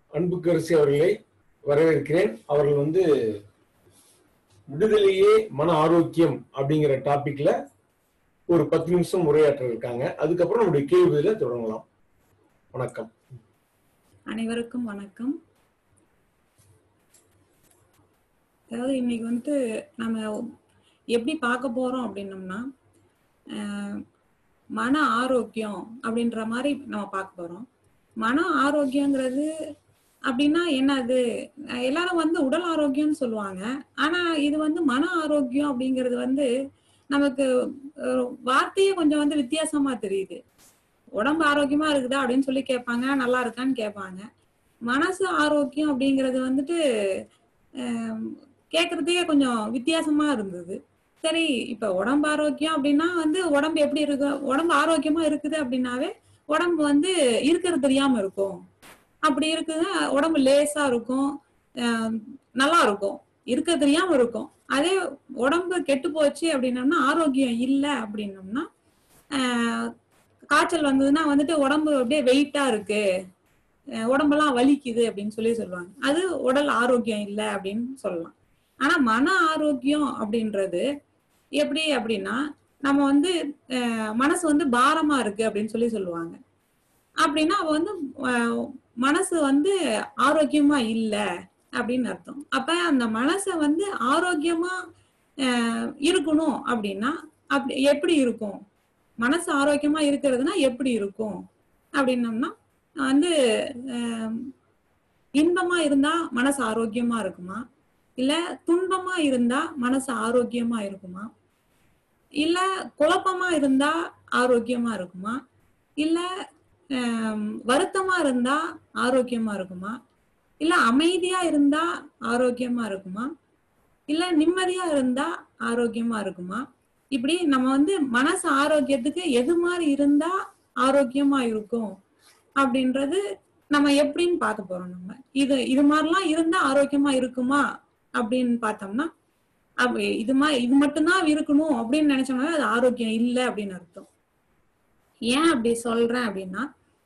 அன்புக்கரசி அவர்களை வரவேற்கிறேன் அவர்கள் வந்து விடுதலையே மன ஆரோக்கியம் அப்படிங்கிற டாபிக்ல ஒரு பத்து நிமிஷம் உரையாற்ற இருக்காங்க அதுக்கப்புறம் நம்முடைய கேள்வியில தொடங்கலாம் வணக்கம் அனைவருக்கும் வணக்கம் அதாவது இன்னைக்கு வந்து நம்ம எப்படி பார்க்க போறோம் அப்படின்னம்னா ஆஹ், மன ஆரோக்கியம் அப்படின்ற மாதிரி நம்ம பார்க்க போறோம் மன ஆரோக்கியங்கிறது அப்படின்னா என்னது அஹ் எல்லாரும் வந்து உடல் ஆரோக்கியம்னு சொல்லுவாங்க ஆனா இது வந்து மன ஆரோக்கியம் அப்படிங்கிறது வந்து நமக்கு அஹ், வார்த்தையே கொஞ்சம் வந்து வித்தியாசமா தெரியுது உடம்பு ஆரோக்கியமா இருக்குதா அப்படின்னு சொல்லி கேட்பாங்க நல்லா இருக்கான்னு கேட்பாங்க மனசு ஆரோக்கியம் அப்படிங்கிறது வந்துட்டு ஆம், கேட்கறதுக்கே கொஞ்சம் வித்தியாசமா இருந்தது சரி இப்ப உடம்பு ஆரோக்கியம் அப்படின்னா வந்து உடம்பு எப்படி இருக்கு உடம்பு ஆரோக்கியமா இருக்குது அப்படின்னாவே உடம்பு வந்து இருக்கிறது தெரியாம இருக்கும் அப்படி இருக்குதுன்னா உடம்பு லேசா இருக்கும் ஆம், நல்லா இருக்கும் இருக்க தெரியாம இருக்கும் அதே உடம்பு கெட்டு போச்சு அப்படின்னம்னா ஆரோக்கியம் இல்லை அப்படின்னம்னா ஆஹ், காய்ச்சல் வந்ததுன்னா வந்துட்டு உடம்பு அப்படியே வெயிட்டா இருக்கு அஹ் உடம்பெல்லாம் வலிக்குது அப்படின்னு சொல்லி சொல்லுவாங்க அது உடல் ஆரோக்கியம் இல்லை அப்படின்னு சொல்லலாம் ஆனா மன ஆரோக்கியம் அப்படின்றது எப்படி அப்படின்னா நம்ம வந்து அஹ், மனசு வந்து பாரமா இருக்கு அப்படின்னு சொல்லி சொல்லுவாங்க அப்படின்னா அவ வந்து அஹ், மனசு வந்து ஆரோக்கியமா இல்லை அப்படின்னு அர்த்தம் அப்ப அந்த மனசை வந்து ஆரோக்கியமா அஹ், இருக்கணும் அப்படின்னா அப்படி எப்படி இருக்கும் மனசு ஆரோக்கியமா இருக்கிறதுனா எப்படி இருக்கும் அப்படின்னம்னா வந்து ஆம், இன்பமா இருந்தா மனசு ஆரோக்கியமா இருக்குமா இல்ல துன்பமா இருந்தா மனசு ஆரோக்கியமா இருக்குமா இல்ல குழப்பமா இருந்தா ஆரோக்கியமா இருக்குமா இல்ல ஆம், வருத்தமா இருந்தா ஆரோக்கியமா இருக்குமா இல்ல அமைதியா இருந்தா ஆரோக்கியமா இருக்குமா இல்ல நிம்மதியா இருந்தா ஆரோக்கியமா இருக்குமா இப்படி நம்ம வந்து மனசு ஆரோக்கியத்துக்கு எது மாதிரி இருந்தா ஆரோக்கியமா இருக்கும் அப்படின்றது நம்ம எப்படின்னு பார்க்க போறோம் நம்ம இது இது மாதிரிலாம் இருந்தா ஆரோக்கியமா இருக்குமா அப்படின்னு பார்த்தோம்னா அப்ப இது மாதிரி இது மட்டும்தான் இருக்கணும் அப்படின்னு நினைச்சோம்னா அது ஆரோக்கியம் இல்லை அப்படின்னு அர்த்தம் ஏன் அப்படி சொல்றேன் அப்படின்னா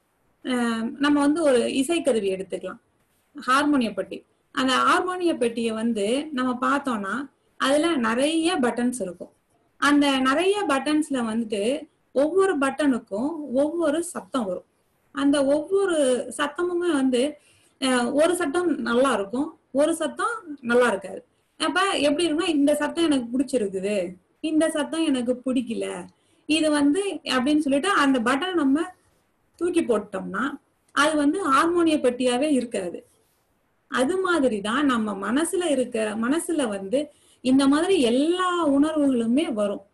ஆஹ் நம்ம வந்து ஒரு இசைக்கருவி எடுத்துக்கலாம் ஹார்மோனிய பெட்டி அந்த ஹார்மோனிய பெட்டியை வந்து நம்ம பார்த்தோம்னா அதுல நிறைய பட்டன்ஸ் இருக்கும் அந்த நிறைய பட்டன்ஸ்ல வந்துட்டு ஒவ்வொரு பட்டனுக்கும் ஒவ்வொரு சத்தம் வரும் அந்த ஒவ்வொரு சத்தமுமே வந்து அஹ், ஒரு சத்தம் நல்லா இருக்கும் ஒரு சத்தம் நல்லா இருக்காது அப்ப எப்படி இருக்குன்னா இந்த சத்தம் எனக்கு பிடிச்சிருக்குது இந்த சத்தம் எனக்கு பிடிக்கல இது வந்து அப்படின்னு சொல்லிட்டு அந்த பட்டன் நம்ம தூக்கி போட்டோம்னா அது வந்து ஹார்மோனிய பெட்டியாவே இருக்காது அது மாதிரி தான் நம்ம மனசுல இருக்கிற மனசுல வந்து இந்த மாதிரி எல்லா உணர்வுகளுமே வரும்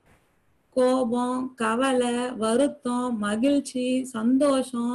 கோபம் கவலை வருத்தம் மகிழ்ச்சி சந்தோஷம்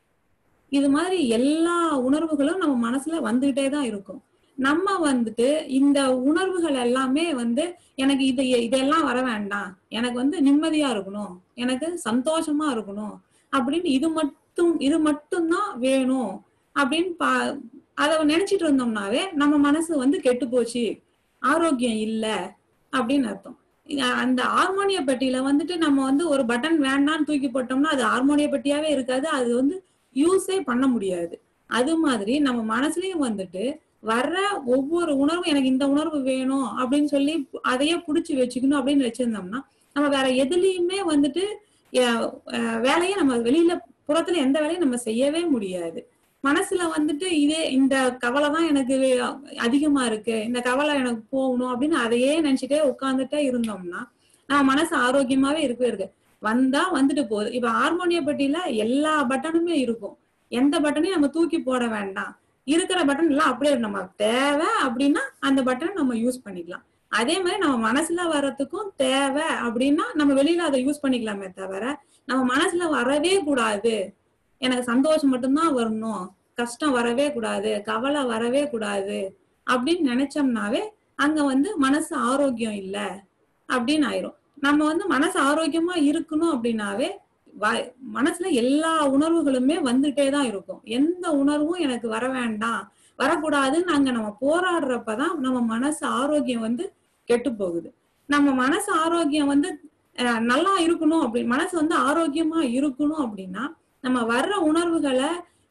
இது மாதிரி எல்லா உணர்வுகளும் நம்ம மனசுல வந்துகிட்டே தான் இருக்கும் நம்ம வந்துட்டு இந்த உணர்வுகள் எல்லாமே வந்து எனக்கு இது இதெல்லாம் வர வேண்டாம் எனக்கு வந்து நிம்மதியா இருக்கணும் எனக்கு சந்தோஷமா இருக்கணும் அப்படின்னு இது மட்டும் இது மட்டும்தான் வேணும் அப்படின்னு பா அதை நினைச்சிட்டு இருந்தோம்னாவே நம்ம மனசு வந்து கெட்டு போச்சு ஆரோக்கியம் இல்ல அப்படின்னு அர்த்தம் இது அந்த ஹார்மோனிய பெட்டியில வந்துட்டு நம்ம வந்து ஒரு பட்டன் வேண்டாம்னு தூக்கி போட்டோம்னா அது ஹார்மோனிய பெட்டியாவே இருக்காது அது வந்து யூஸே பண்ண முடியாது அது மாதிரி நம்ம மனசுலயும் வந்துட்டு வர்ற ஒவ்வொரு உணர்வும் எனக்கு இந்த உணர்வு வேணும் அப்படின்னு சொல்லி அதையே புடிச்சு வச்சுக்கணும் அப்படின்னு வச்சிருந்தோம்னா நம்ம வேற எதுலயுமே வந்துட்டு அஹ், அஹ், வேலையை நம்ம வெளியில புறத்துல எந்த வேலையும் நம்ம செய்யவே முடியாது மனசுல வந்துட்டு இதே இந்த கவலை தான் எனக்கு வே- அதிகமா இருக்கு இந்த கவலை எனக்கு போகணும் அப்படின்னு அதையே நினைச்சிட்டே உட்கார்ந்துட்டே இருந்தோம்னா நம்ம மனசு ஆரோக்கியமாவே இருக்கவே இருக்கு வந்தா வந்துட்டு போகுது இப்ப ஹார்மோனிய பெட்டியில எல்லா பட்டனுமே இருக்கும் எந்த பட்டனையும் நம்ம தூக்கி போட வேண்டாம் இருக்கிற பட்டன் எல்லாம் அப்படியே இருக்கு. நம்ம தேவை அப்படின்னா அந்த பட்டன் நம்ம யூஸ் பண்ணிக்கலாம் அதே மாதிரி நம்ம மனசுல வர்றதுக்கும் தேவை அப்படின்னா நம்ம வெளியில அதை யூஸ் பண்ணிக்கலாமே தவிர நம்ம மனசுல வரவே கூடாது எனக்கு சந்தோஷம் மட்டும்தான் வரணும் கஷ்டம் வரவே கூடாது கவலை வரவே கூடாது அப்படின்னு நினைச்சோம்னாவே அங்க வந்து மனசு ஆரோக்கியம் இல்ல அப்படின்னு ஆயிரும் நம்ம வந்து மனசு ஆரோக்கியமா இருக்கணும் அப்படின்னாவே வ- மனசுல எல்லா உணர்வுகளுமே வந்துட்டே தான் இருக்கும் எந்த உணர்வும் எனக்கு வர வேண்டாம் வரக்கூடாதுன்னு அங்க நம்ம போராடுறப்பதான் நம்ம மனசு ஆரோக்கியம் வந்து கெட்டு போகுது நம்ம மனசு ஆரோக்கியம் வந்து அஹ், நல்லா இருக்கணும் அப்படி மனசு வந்து ஆரோக்கியமா இருக்கணும் அப்படின்னா நம்ம வர்ற உணர்வுகளை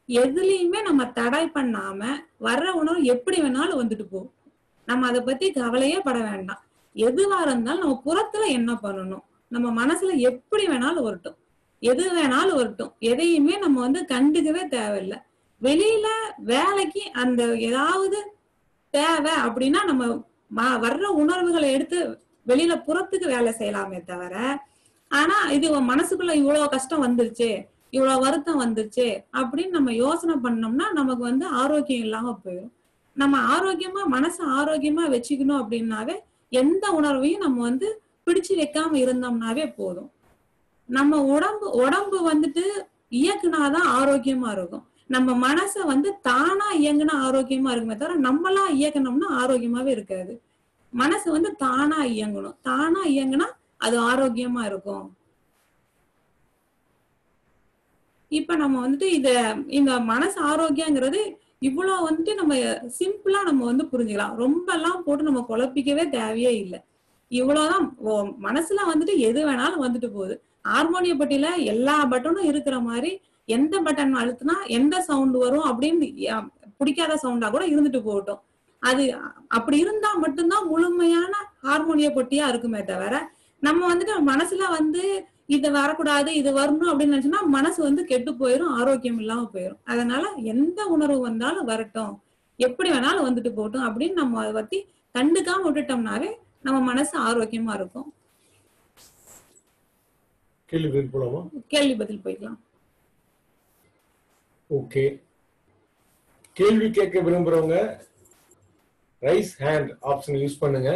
எதுலயுமே நம்ம தடை பண்ணாம வர்ற உணர்வு எப்படி வேணாலும் வந்துட்டு போகும் நம்ம அதை பத்தி கவலையே பட வேண்டாம் எதுவா இருந்தாலும் நம்ம புறத்துல என்ன பண்ணணும் நம்ம மனசுல எப்படி வேணாலும் வரட்டும் எது வேணாலும் வரட்டும் எதையுமே நம்ம வந்து கண்டுக்கவே தேவையில்லை வெளியில வேலைக்கு அந்த ஏதாவது தேவை அப்படின்னா நம்ம ம- வர்ற உணர்வுகளை எடுத்து வெளியில புறத்துக்கு வேலை செய்யலாமே தவிர ஆனா இது உன் மனசுக்குள்ள இவ்வளவு கஷ்டம் வந்துருச்சு இவ்வளவு வருத்தம் வந்துருச்சு அப்படின்னு நம்ம யோசனை பண்ணோம்னா நமக்கு வந்து ஆரோக்கியம் இல்லாம போயிடும் நம்ம ஆரோக்கியமா மனசை ஆரோக்கியமா வச்சுக்கணும் அப்படின்னாவே எந்த உணர்வையும் நம்ம வந்து பிடிச்சு வைக்காம இருந்தோம்னாவே போதும் நம்ம உடம்பு உடம்பு வந்துட்டு இயக்குனாதான் ஆரோக்கியமா இருக்கும் நம்ம மனசை வந்து தானா இயங்குனா ஆரோக்கியமா இருக்குமே தவிர நம்மளா இயக்கணும்னா ஆரோக்கியமாவே இருக்காது மனசு வந்து தானா இயங்கணும் தானா இயங்குனா அது ஆரோக்கியமா இருக்கும் இப்ப நம்ம வந்துட்டு இத இந்த மனசு ஆரோக்கியங்கிறது இவ்வளவு வந்துட்டு நம்ம சிம்பிளா நம்ம வந்து புரிஞ்சுக்கலாம் ரொம்ப எல்லாம் போட்டு நம்ம குழப்பிக்கவே தேவையே இல்லை இவ்வளவுதான் ஓ, மனசுல வந்துட்டு எது வேணாலும் வந்துட்டு போகுது ஹார்மோனிய பட்டியில எல்லா பட்டனும் இருக்கிற மாதிரி எந்த பட்டன் அழுத்தினா எந்த சவுண்ட் வரும் அப்படின்னு யா- பிடிக்காத சவுண்டா கூட இருந்துட்டு போகட்டும் அது அப்படி இருந்தா மட்டும்தான் முழுமையான ஹார்மோனிய பொட்டியா இருக்குமே தவிர நம்ம வந்துட்டு மனசுல வந்து இது வரக்கூடாது இது வரணும் அப்படின்னு நினைச்சோம்னா மனசு வந்து கெட்டு போயிடும் ஆரோக்கியம் இல்லாம போயிடும் அதனால எந்த உணர்வு வந்தாலும் வரட்டும் எப்படி வேணாலும் வந்துட்டு போகட்டும் அப்படின்னு நம்ம அதை பத்தி கண்டுக்காம விட்டுட்டோம்னாவே நம்ம மனசு ஆரோக்கியமா இருக்கும் கேள்வி பதில் போலாமா கேள்வி பதில் போய்க்கலாம் ஓகே கேள்வி கேட்க விரும்புறவங்க ரைஸ் ஹேண்ட் ஆப்ஷன் யூஸ் பண்ணுங்க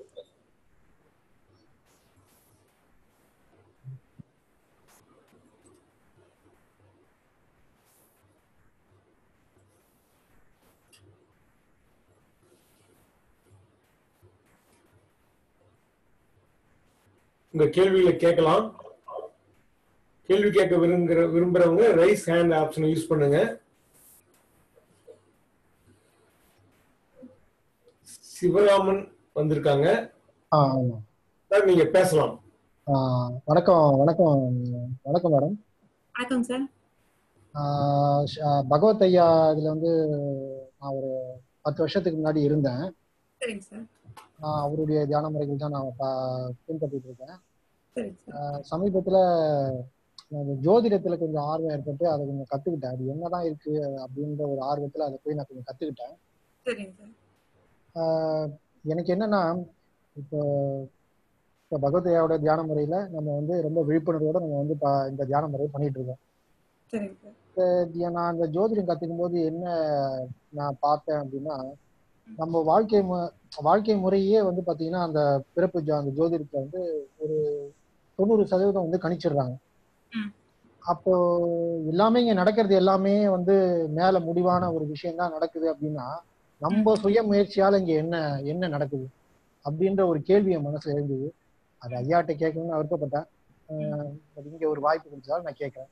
உங்க கேள்விகளை கேட்கலாம் கேள்வி கேட்க விரும்புகிற விரும்புறவங்க ரைஸ் ஹேண்ட் ஆப்ஷனை யூஸ் பண்ணுங்க சிவராமன் வந்திருக்காங்க ஆ ஆமா சார் நீங்க பேசலாம் ஆ, வணக்கம் வணக்கம் வணக்கம் மேடம் வணக்கம் சார் ஆ, ஷ- ஆ, பகவத் ஐயா இதுல வந்து நான் ஒரு பத்து வருஷத்துக்கு முன்னாடி இருந்தேன் சரிங்க சார் நான் அவருடைய தியான முறைகள் தான் நான் பா- பின்பற்றிட்டு இருக்கேன் சரிங்க சார் ஆ, சமீபத்துல நான் இந்த ஜோதிடத்துல கொஞ்சம் ஆர்வம் ஏற்பட்டு அதை கொஞ்சம் கத்துக்கிட்டேன் அது என்னதான் இருக்கு அப்படின்ற ஒரு ஆர்வத்துல அதை போய் நான் கொஞ்சம் கத்துக்கிட்டேன் சரிங்க சார் ஆஹ் எனக்கு என்னன்னா இப்போ இப்போ பகவதையாவோட தியான முறையில நம்ம வந்து ரொம்ப விழிப்புணர்வோட நம்ம வந்து ப- இந்த தியான முறையை பண்ணிட்டு இருக்கோம் சரிங்க சார் இது நான் அந்த ஜோதிடம் கத்துக்கும் போது என்ன நான் பார்த்தேன் அப்படின்னா நம்ம வாழ்க்கை மு- வாழ்க்கை முறையே வந்து பாத்தீங்கன்னா அந்த பிறப்பு ஜா- அந்த ஜோதிடத்துல வந்து ஒரு தொண்ணூறு சதவீதம் வந்து கணிச்சிடுறாங்க ம். அப்போ எல்லாமே இங்க நடக்கிறது எல்லாமே வந்து மேல முடிவான ஒரு விஷயம் தான் நடக்குது அப்படின்னா நம்ம சுய முயற்சியால இங்க என்ன என்ன நடக்குது அப்படின்ற ஒரு கேள்வி என் மனசுல எழுந்தது அது ஐயாட்ட கேட்கணும்னு நான் விருப்பப்பட்டேன் ஆஹ் அது இங்க ஒரு வாய்ப்பு கொடுத்ததால நான் கேட்கறேன்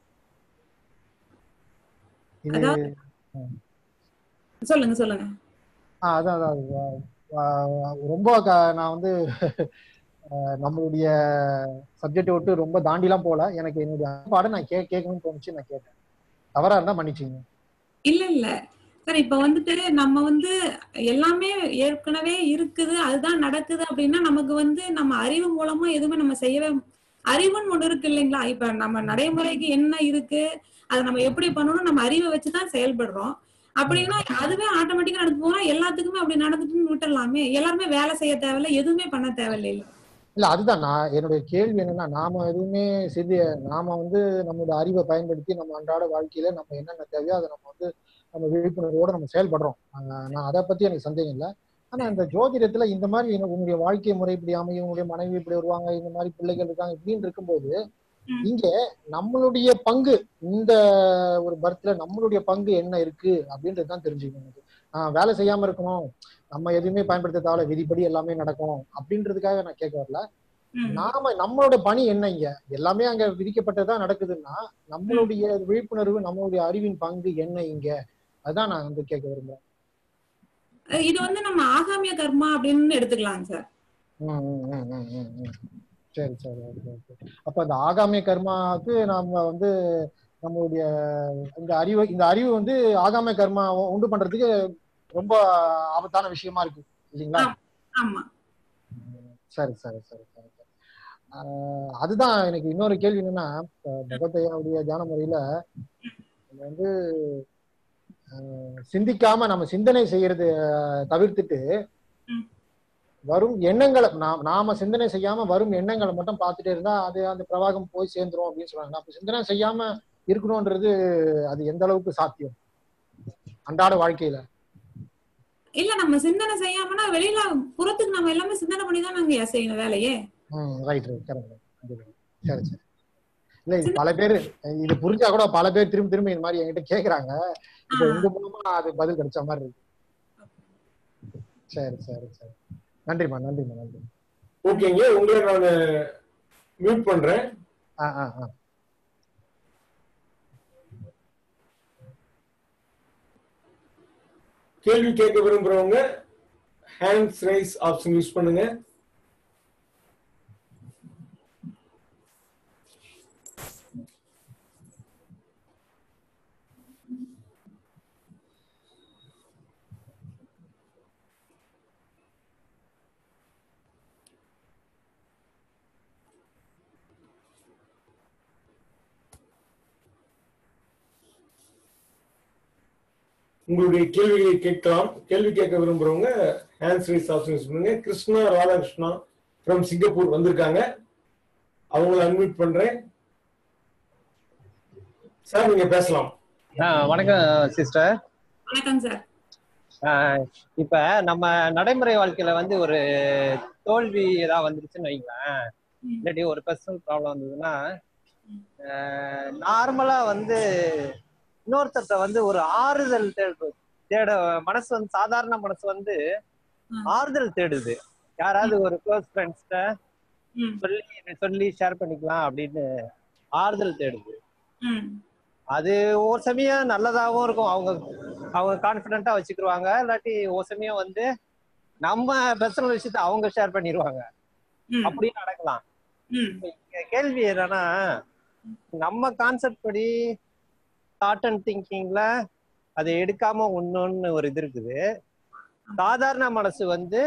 இது அதாவது- சொல்லுங்க சொல்லுங்க ஆ, அதான் அதான் வ- வ- ரொம்ப க- நான் வந்து அஹ், நம்மளுடைய சப்ஜெக்டை விட்டு ரொம்ப தாண்டிலாம் போல எனக்கு என்னுடைய பாடம் நான் கே கேட்கணும்னு தோணுச்சு நான் கேட்டேன் தவறா இருந்தா மன்னிச்சுங்க இல்ல இல்ல சார் இப்ப வந்துட்டு நம்ம வந்து எல்லாமே ஏற்கனவே இருக்குது அதுதான் நடக்குது அப்படின்னா நமக்கு வந்து நம்ம அறிவு மூலமா எதுவுமே நம்ம செய்யவே அறிவுன்னு ஒண்ணு இருக்கு இல்லைங்களா இப்ப நம்ம நடைமுறைக்கு என்ன இருக்கு அதை நம்ம எப்படி பண்ணணும் நம்ம அறிவை வச்சுதான் செயல்படுறோம் அப்படின்னா அதுவே ஆட்டோமேட்டிக்கா நடந்து போனா எல்லாத்துக்குமே அப்படி நடந்துட்டுன்னு விட்டுறலாமே எல்லாருமே வேலை செய்ய தேவையில்ல எதுவுமே பண்ண தேவையில்லை இல்ல இல்ல அதுதான் நான் என்னுடைய கேள்வி என்னன்னா நாம எதுவுமே சிறிய நாம வந்து நம்மளோட அறிவை பயன்படுத்தி நம்ம அன்றாட வாழ்க்கையில நம்ம என்னென்ன தேவையோ அதை நம்ம வந்து நம்ம விழிப்புணர்வோட நம்ம செயல்படுறோம் ஆஹ் நான் அதை பத்தி எனக்கு சந்தேகம் இல்லை ஆனா இந்த ஜோதிடத்துல இந்த மாதிரி எனக்கு உங்களுடைய வாழ்க்கை முறை இப்படி அமையும் உங்களுடைய மனைவி இப்படி வருவாங்க இந்த மாதிரி பிள்ளைகள் இருக்காங்க இப்படின்னு இருக்கும்போது ம். இங்க நம்மளுடைய பங்கு இந்த ஒரு பர்த்ல நம்மளுடைய பங்கு என்ன இருக்கு அப்படின்றது தான் தெரிஞ்சுக்கணும் எனக்கு ஆஹ் வேலை செய்யாம இருக்கணும் நம்ம எதுவுமே பயன்படுத்த தேவையில்ல விதிப்படி எல்லாமே நடக்கும் அப்படின்றதுக்காக நான் கேட்க வரல ம். நாம நம்மளோட பணி என்ன இங்க எல்லாமே அங்க விதிக்கப்பட்டதா நடக்குதுன்னா நம்மளுடைய விழிப்புணர்வு நம்மளுடைய அறிவின் பங்கு என்ன இங்க அதான் நான் வந்து கேட்க விரும்புறேன் இது வந்து நம்ம ஆகாமிய கர்மா அப்படின்னு எடுத்துக்கலாங்க சார் ம், ம், ம், ம், ம், ம். சரி சரி ஓகே ஓகே அப்ப அந்த ஆகாமிய கர்மாவுக்கு நாம வந்து நம்மளுடைய இந்த அறிவு இந்த அறிவு வந்து ஆகாம கர்மா உண்டு பண்றதுக்கு ரொம்ப ஆபத்தான விஷயமா இருக்கு இல்லைங்களா ஆமா சரி சரி சரி சரி சரி. ஆஹ் அதுதான் எனக்கு இன்னொரு கேள்வி என்னன்னா இப்ப பகவத்தையாவுடைய தியான முறையில நம்ம வந்து ஆஹ் சிந்திக்காம நம்ம சிந்தனை செய்யறது ஆஹ் தவிர்த்துட்டு ம். வரும் எண்ணங்களை நாம் நாம சிந்தனை செய்யாம வரும் எண்ணங்களை மட்டும் பார்த்துட்டே இருந்தா அது அந்த பிரவாகம் போய் சேர்ந்துரும் அப்படின்னு சொல்றாங்க அப்ப சிந்தனை செய்யாம இருக்கணும்ன்றது அது எந்த அளவுக்கு சாத்தியம் அன்றாட வாழ்க்கையில இல்ல நம்ம சிந்தனை செய்யாமனா வெளியில புறத்துக்கு நம்ம எல்லாமே சிந்தனை பண்ணி தான் நாங்க செய்யணும் வேலையே ம் ரைட் ரைட் கரெக்ட் சரி சரி இல்ல இது பல பேர் இது புரிஞ்சா கூட பல பேர் திரும்ப திரும்ப இந்த மாதிரி என்கிட்ட கேக்குறாங்க இப்ப உங்க மூலமா அது பதில் கிடைச்ச மாதிரி இருக்கு சரி சரி சரி நன்றிம்மா நன்றிம்மா நன்றி ஓகேங்க உங்களை நான் மியூட் பண்றேன் ஆ ஆ ஆ கேள்வி கேட்க விரும்புறவங்க ஹேண்ட்ஸ் ரைஸ் ஆப்ஷன் யூஸ் பண்ணுங்க உங்களுடைய கேள்விகளை கேட்கலாம் கேள்வி கேட்க விரும்புறவங்க ஹேண்ட்ஸ் ரைஸ் ஆப்ஷன் யூஸ் பண்ணுங்க கிருஷ்ணா ராதாகிருஷ்ணா ஃப்ரம் சிங்கப்பூர் வந்திருக்காங்க அவங்கள அன்மியூட் பண்றேன் சார் நீங்க பேசலாம் ஆ, வணக்கம் சிஸ்டர் வணக்கம் சார் இப்ப நம்ம நடைமுறை வாழ்க்கையில வந்து ஒரு தோல்வி ஏதாவது வந்துருச்சுன்னு வைங்களேன் ம். இல்லாட்டி ஒரு பர்சனல் ப்ராப்ளம் வந்ததுன்னா நார்மலா வந்து இன்னொருத்தர்ட்ட வந்து ஒரு ஆறுதல் தேடு தேட மனசு வந்து சாதாரண மனசு வந்து ம். ஆறுதல் தேடுது யாராவது ஒரு க்ளோஸ் ஃப்ரெண்ட்ஸ்ட ம் சொல்லி சொல்லி ஷேர் பண்ணிக்கலாம் அப்படின்னு ஆறுதல் தேடுது ம் அது ஒரு சமயம் நல்லதாகவும் இருக்கும் அவங்க அவங்க கான்பிடண்டா வச்சுக்கிருவாங்க இல்லாட்டி ஒரு சமயம் வந்து நம்ம பர்சனல் விஷயத்த அவங்க ஷேர் பண்ணிடுவாங்க ம் அப்படியும் நடக்கலாம் ம் இங்க கேள்வி என்னன்னா நம்ம கான்செப்ட் படி தாட் அண்ட் திங்கிங்ல அதை எடுக்காம ஒண்ணுன்னு ஒரு இது இருக்குது சாதாரண மனசு வந்து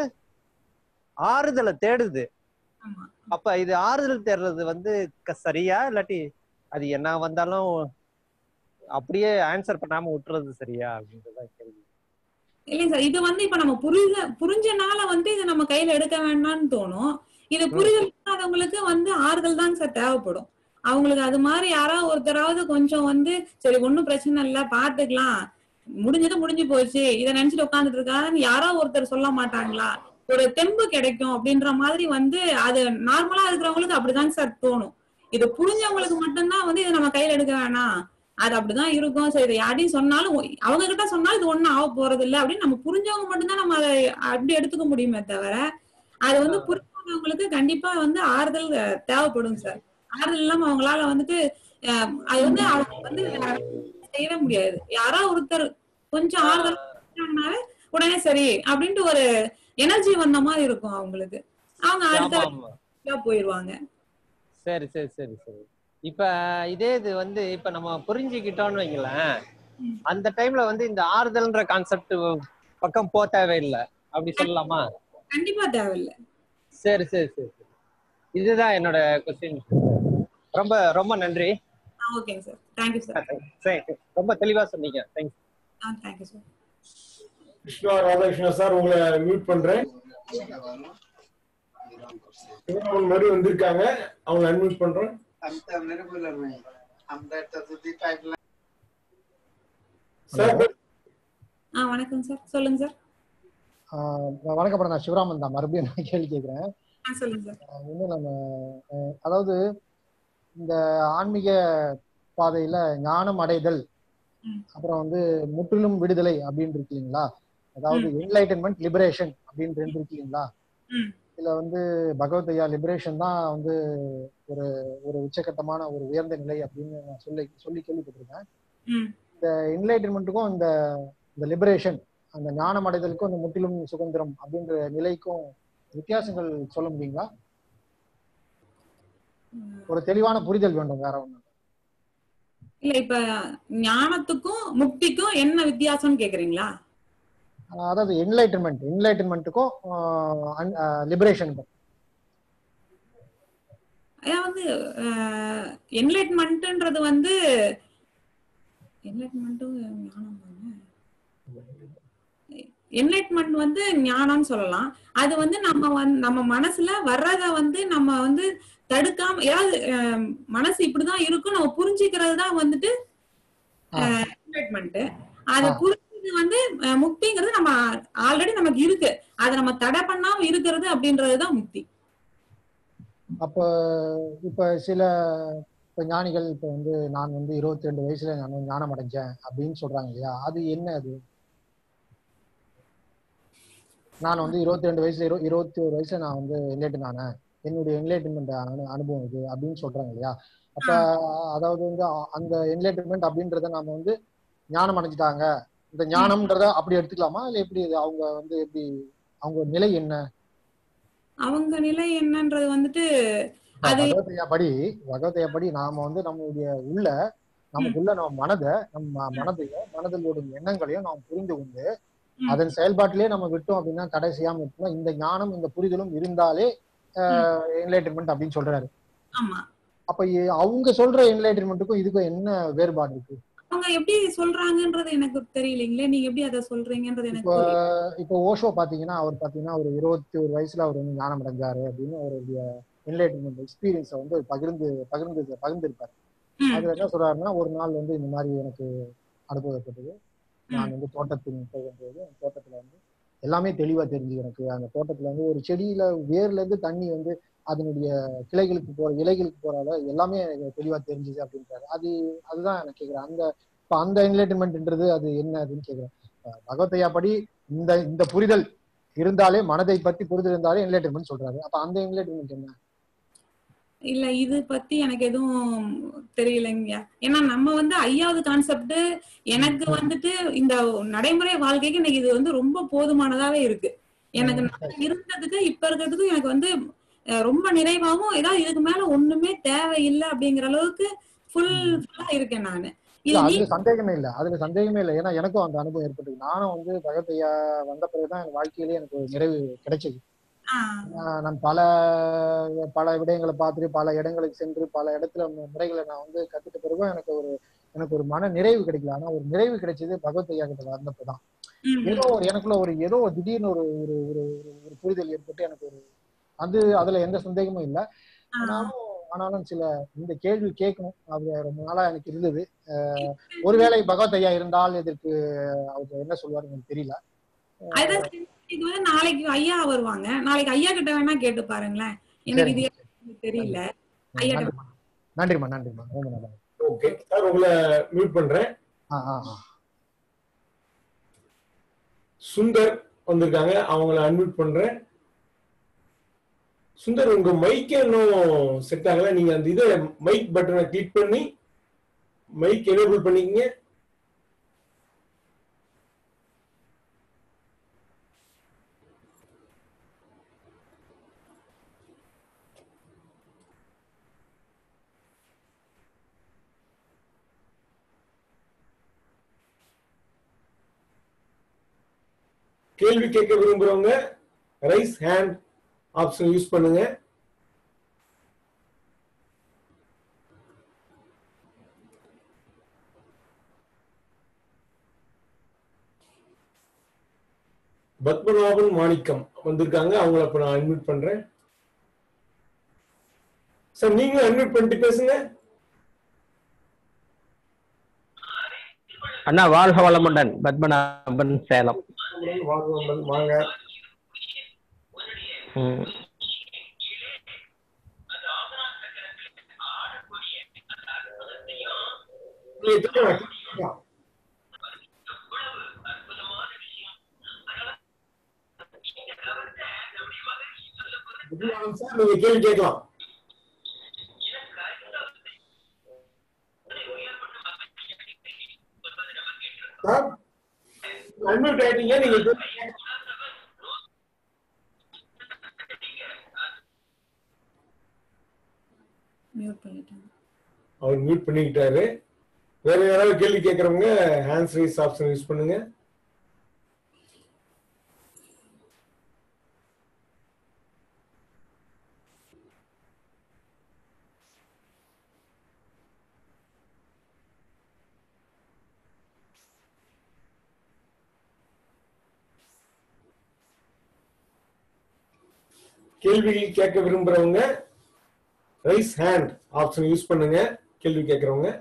ஆறுதலை தேடுது ஆமா அப்ப இது ஆறுதல் தேடுறது வந்து க- சரியா இல்லாட்டி அது என்ன வந்தாலும் அப்படியே ஆன்சர் பண்ணாம விட்டுறது சரியா அப்படின்றதான் கேள்வி இல்லைங்க சார் இது வந்து இப்ப நம்ம புரிஞ்ச புரிஞ்சனால வந்து இதை நம்ம கையில எடுக்க வேண்டாம்னு தோணும் இது புரிதல் இல்லாதவங்களுக்கு வந்து ஆறுதல் தான் சார் தேவைப்படும் அவங்களுக்கு அது மாதிரி யாராவது ஒருத்தராவது கொஞ்சம் வந்து சரி ஒண்ணும் பிரச்சனை இல்ல பாத்துக்கலாம் முடிஞ்சது முடிஞ்சு போச்சு இதை நினைச்சிட்டு உட்காந்துட்டு இருக்காதுன்னு யாரோ ஒருத்தர் சொல்ல மாட்டாங்களா ஒரு தெம்பு கிடைக்கும் அப்படின்ற மாதிரி வந்து அது நார்மலா இருக்கிறவங்களுக்கு அப்படிதான் சார் தோணும் இது புரிஞ்சவங்களுக்கு மட்டும்தான் வந்து இதை நம்ம கையில எடுக்க வேணாம் அது அப்படிதான் இருக்கும் சரி இதை யார்ட்டையும் சொன்னாலும் ஒ- அவங்க கிட்ட சொன்னாலும் இது ஒண்ணும் ஆக போறது இல்ல அப்படின்னு நம்ம புரிஞ்சவங்க மட்டும்தான் நம்ம அதை அப்படி எடுத்துக்க முடியுமே தவிர அது வந்து புரிஞ்சவங்களுக்கு கண்டிப்பா வந்து ஆறுதல் அஹ், தேவைப்படும் சார் ஆறுதல் இல்லாம அவங்களால வந்துட்டு அஹ், அது வந்து அவங்க வந்து செய்யவே முடியாது யாரோ ஒருத்தர் கொஞ்சம் ஆறுதல் பண்ணாவே உடனே சரி அப்படின்ட்டு ஒரு எனர்ஜி வந்த மாதிரி இருக்கும் அவங்களுக்கு அவங்க ஆமா அடுத்த ஆமா வேலையா போயிருவாங்க சரி சரி சரி சரி இப்ப இதே இது வந்து இப்ப நம்ம புரிஞ்சுக்கிட்டோம்னு வைங்களேன் ம். அந்த டைம்ல வந்து இந்த ஆறுதல்ன்ற கான்செப்ட் பக்கம் போக தேவையில்லை அப்படி சொல்லலாமா கண்டிப்பா தேவையில்லை சரி சரி சரி சரி இதுதான் என்னோட கொஸ்டின் ரொம்ப ரொம்ப நன்றி ஓகேங்க சார் தேங்க்யூ சார் சரி ரொம்ப தெளிவா சொன்னீங்க தேங்க்ஸ் ஆ thank you sir Krishna Radhakrishna sir உங்களை மியூட் பண்றேன் சிவராமன் மறுபடியும் வந்திருக்காங்க அவங்க அன்மியூட் பண்றேன் हम तो मेरे बोलर में हम तो तुझी पाइपलाइन சார் ஆ வணக்கம் சார் சொல்லுங்க சார் ஆஹ் வணக்கம் மேடம் நான் சிவராமன் தான் மறுபடியும் நான் கேள்வி கேட்கிறேன் ஆ சொல்லுங்க சார் ஆஹ் இன்னும் நம்ம ஆஹ் அதாவது இந்த ஆன்மீக பாதையில ஞானம் அடைதல் ம். அப்புறம் வந்து முற்றிலும் விடுதலை அப்படின்னு இருக்கு இல்லைங்களா அதாவது என்லைட்டன்மெண்ட் லிபரேஷன் அப்படின்னு ரெண்டு இருக்கு இல்லைங்களா ம். இதுல வந்து பகவத்தையா லிபரேஷன் தான் வந்து ஒரு ஒரு உச்சகட்டமான ஒரு உயர்ந்த நிலை அப்படின்னு நான் சொல்லி சொல்லி கேள்விப்பட்டிருக்கேன் ம் இந்த என்லைட்டன்மெண்ட்டுக்கும் இந்த இந்த லிபரேஷன் அந்த ஞானம் அடைதலுக்கும் அந்த முற்றிலும் சுதந்திரம் அப்படின்ற நிலைக்கும் வித்தியாசங்கள் சொல்ல முடியுங்களா ம். ஒரு தெளிவான புரிதல் வேண்டும் வேற ஒண்ணு இல்ல இப்ப ஞானத்துக்கும் முக்திக்கும் என்ன வித்தியாசம்னு கேக்குறீங்களா அதாவது என்லைட்டன்மெண்ட் என்லைட்டன்மெண்ட்டுக்கும் லிபரேஷனுக்கும் அதாவது என்லைட்மெண்ட்ன்றது வந்து என்லைட்மெண்ட்டும் ஞானம் தானே என்லைட்மெண்ட் வந்து ஞானம்னு சொல்லலாம் அது வந்து நம்ம வந்து நம்ம மனசுல வர்றத வந்து நம்ம வந்து தடுக்காம ஏதாவது அஹ், மனசு இப்படிதான் இருக்கும் நம்ம புரிஞ்சுக்கிறது தான் வந்துட்டு என்லைட்மெண்ட் அத ஆ. புரிஞ்சது வந்து அஹ், முக்திங்கிறது நம்ம ஆல்ரெடி நமக்கு இருக்கு அதை நம்ம தடை பண்ணாம இருக்கிறது அப்படின்றதுதான் முக்தி அப்ப இப்ப சில இப்ப ஞானிகள் இப்ப வந்து நான் வந்து இருபத்தி ரெண்டு வயசுல நான் வந்து ஞானம் அடைஞ்சேன் அப்படின்னு சொல்றாங்க இல்லையா அது என்ன அது நான் வந்து இருபத்தி ரெண்டு வயசுல இரு இருபத்தி ஒரு வயசுல நான் வந்து என்லைட்டன் ஆனேன் என்னுடைய என்லைட்டன்மெண்ட் அனுபவம் இது அப்படின்னு சொல்றாங்க இல்லையா அப்ப அதாவது வந்து அ- அந்த என்லைட்டன்மெண்ட் அப்படின்றத நாம வந்து ஞானம் அடைஞ்சிட்டாங்க இந்த ஞானம்ன்றத அப்படி எடுத்துக்கலாமா இல்ல எப்படி இது அவங்க வந்து எப்படி அவங்க நிலை என்ன அவங்க நிலை என்னன்றது வந்துட்டு அது பகவதையா படி பகவதையா படி நாம வந்து நம்மளுடைய உள்ள நமக்குள்ள நம்ம மனதை நம்ம மனதையும் மனதில் ஓடும் எண்ணங்களையும் நாம் புரிந்து கொண்டு ம். அதன் செயல்பாட்டிலே நம்ம விட்டோம் அப்படின்னா தடை செய்யாம இருக்கோம் இந்த ஞானம் இந்த புரிதலும் இருந்தாலே என்லைட்டன்மெண்ட் அப்படின்னு சொல்றாரு ஆமா அப்ப இ- அவங்க சொல்ற என்லைட்டன்மெண்ட்டுக்கும் இதுக்கும் என்ன வேறுபாடு இருக்கு அவங்க எப்படி சொல்றாங்கன்றது எனக்கு தெரியலீங்களே நீங்க எப்படி அதை சொல்றீங்கன்றது எனக்கு இப்போ தெரியல இப்போ ஓஷோ பாத்தீங்கன்னா அவர் பாத்தீங்கன்னா ஒரு இருபத்தி ஒரு வயசுல அவர் வந்து ஞானம் அடைஞ்சாரு அப்படின்னு அவருடைய என்லைட்டன்மெண்ட் எக்ஸ்பீரியன்ஸை வந்து பகிர்ந்து பகிர்ந்து பகிர்ந்திருப்பாரு ம். அதுல என்ன சொல்றாருன்னா ஒரு நாள் வந்து இந்த மாதிரி எனக்கு அனுபவப்பட்டது நான் வந்து தோட்டத்தின் போகும்போது அந்த தோட்டத்துல வந்து எல்லாமே தெளிவா தெரிஞ்சு எனக்கு அந்த தோட்டத்துல வந்து ஒரு செடியில வேர்ல இருந்து தண்ணி வந்து அதனுடைய கிளைகளுக்கு போற இலைகளுக்கு போறால எல்லாமே எனக்கு தெளிவா தெரிஞ்சுது அப்படின்றாரு அது அதுதான் எனக்கு கேக்குறேன் அந்த இப்ப அந்த என்லைட்டன்மெண்ட்ன்றது அது என்ன அப்படின்னு கேக்குறேன் அஹ் பகவத்தையா படி இந்த இந்த புரிதல் இருந்தாலே மனதை பத்தி புரிதல் இருந்தாலே என்லைட்டன்மெண்ட் சொல்றாரு அப்ப அந்த என்லைட்டன்மெண்ட் என்ன இல்ல இது பத்தி எனக்கு எதுவும் தெரியலைங்க ஏன்னா நம்ம வந்து ஐயாவது கான்செப்ட் எனக்கு வந்துட்டு இந்த நடைமுறை வாழ்க்கைக்கு எனக்கு இது வந்து ரொம்ப போதுமானதாவே இருக்கு எனக்கு நான் இருந்ததுக்கு இப்ப இருக்கிறதுக்கு எனக்கு வந்து அஹ், ரொம்ப நிறைவாகவும் ஏதாவது இதுக்கு மேல ஒண்ணுமே தேவையில்லை அப்படிங்கிற அளவுக்கு ஃபுல் ஃபுல்லா இருக்கேன் நானு இல்ல இது நீ அதுல சந்தேகமே இல்ல அதுல சந்தேகமே இல்லை ஏன்னா எனக்கும் அந்த அனுபவம் ஏற்பட்டது நானும் வந்து பகவத்தையா வந்த பிறகுதான் என் வாழ்க்கையிலேயே எனக்கு ஒரு நிறைவு கிடைச்சது ஆஹ் ஆஹ் நான் பல பல விடயங்களை பார்த்துட்டு பல இடங்களுக்கு சென்று பல இடத்துல மு- முறைகளை நான் வந்து கத்துட்ட பிறகும் எனக்கு ஒரு எனக்கு ஒரு மன நிறைவு கிடைக்கல ஆனா ஒரு நிறைவு கிடைச்சது பகவத் ஐயா கிட்ட வந்தப்பதான் உம் ஏதோ ஒரு எனக்குள்ள ஒரு ஏதோ ஒரு திடீர்னு ஒரு ஒரு ஒரு ஒரு- ஒரு புரிதல் ஏற்பட்டு எனக்கு ஒரு அது அதுல எந்த சந்தேகமும் இல்லை ஆஹ் ஆனாலும் ஆனாலும் சில இந்த கேள்வி கேட்கணும் அது ரொம்ப நாளா எனக்கு இருந்தது ஆஹ் ஒருவேளை பகவத் ஐயா இருந்தால் இதற்கு அவர் என்ன சொல்லுவாருன்னு எனக்கு தெரியல அதான் இது வந்து நாளைக்கு ஐயா வருவாங்க நாளைக்கு ஐயா கிட்ட வேணா கேட்டு பாருங்களேன் எனக்கு இது எனக்கு தெரியல ஐயா நன்றிம்மா நன்றிம்மா நன்றிம்மா ரொம்ப நல்லா ஓகே சார் உங்களை மியூட் பண்றேன் ஆ ஆ ஆ சுந்தர் வந்திருக்காங்க அவங்கள அன்மியூட் பண்றேன் சுந்தர் உங்க மைக் இன்னும் செட் ஆகல நீங்க அந்த இதை மைக் பட்டனை கிளிக் பண்ணி மைக் எனேபிள் பண்ணிக்கங்க கேள்வி கேட்க விரும்புறவங்க ரைஸ் ஹேண்ட் ஆப்ஷன் யூஸ் பண்ணுங்க பத்மநாபன் மாணிக்கம் வந்திருக்காங்க அவங்கள இப்ப நான் அட்மிட் பண்றேன் சார் நீங்களும் அட்மிட் பண்ணிட்டு பேசுங்க அண்ணா வாழ்க வளமுடன் பத்மநாபன் சேலம் வாங்க வாங்க, வாங்க ம். நீங்க கேட்கலாம். பத்மநாபன் சார் நீங்க கேள்வி கேட்கலாம் சார் அன்மியூட் ஆயிட்டீங்க நீங்க கேள்வி கேட்கலாம். மியூட் பண்ணிட்டேன் அவர் மியூட் பண்ணிக்கிட்டாரு வேற யாராவது கேள்வி கேட்கறவங்க ஹேண்ட்ஸ் ரைஸ் ஆப்ஷன் யூஸ் பண்ணுங்க கேள்விகள் கேட்க விரும்புறவங்க ரைஸ் ஹேண்ட் ஆப்ஷன் யூஸ் பண்ணுங்க கேள்வி கேட்கறவங்க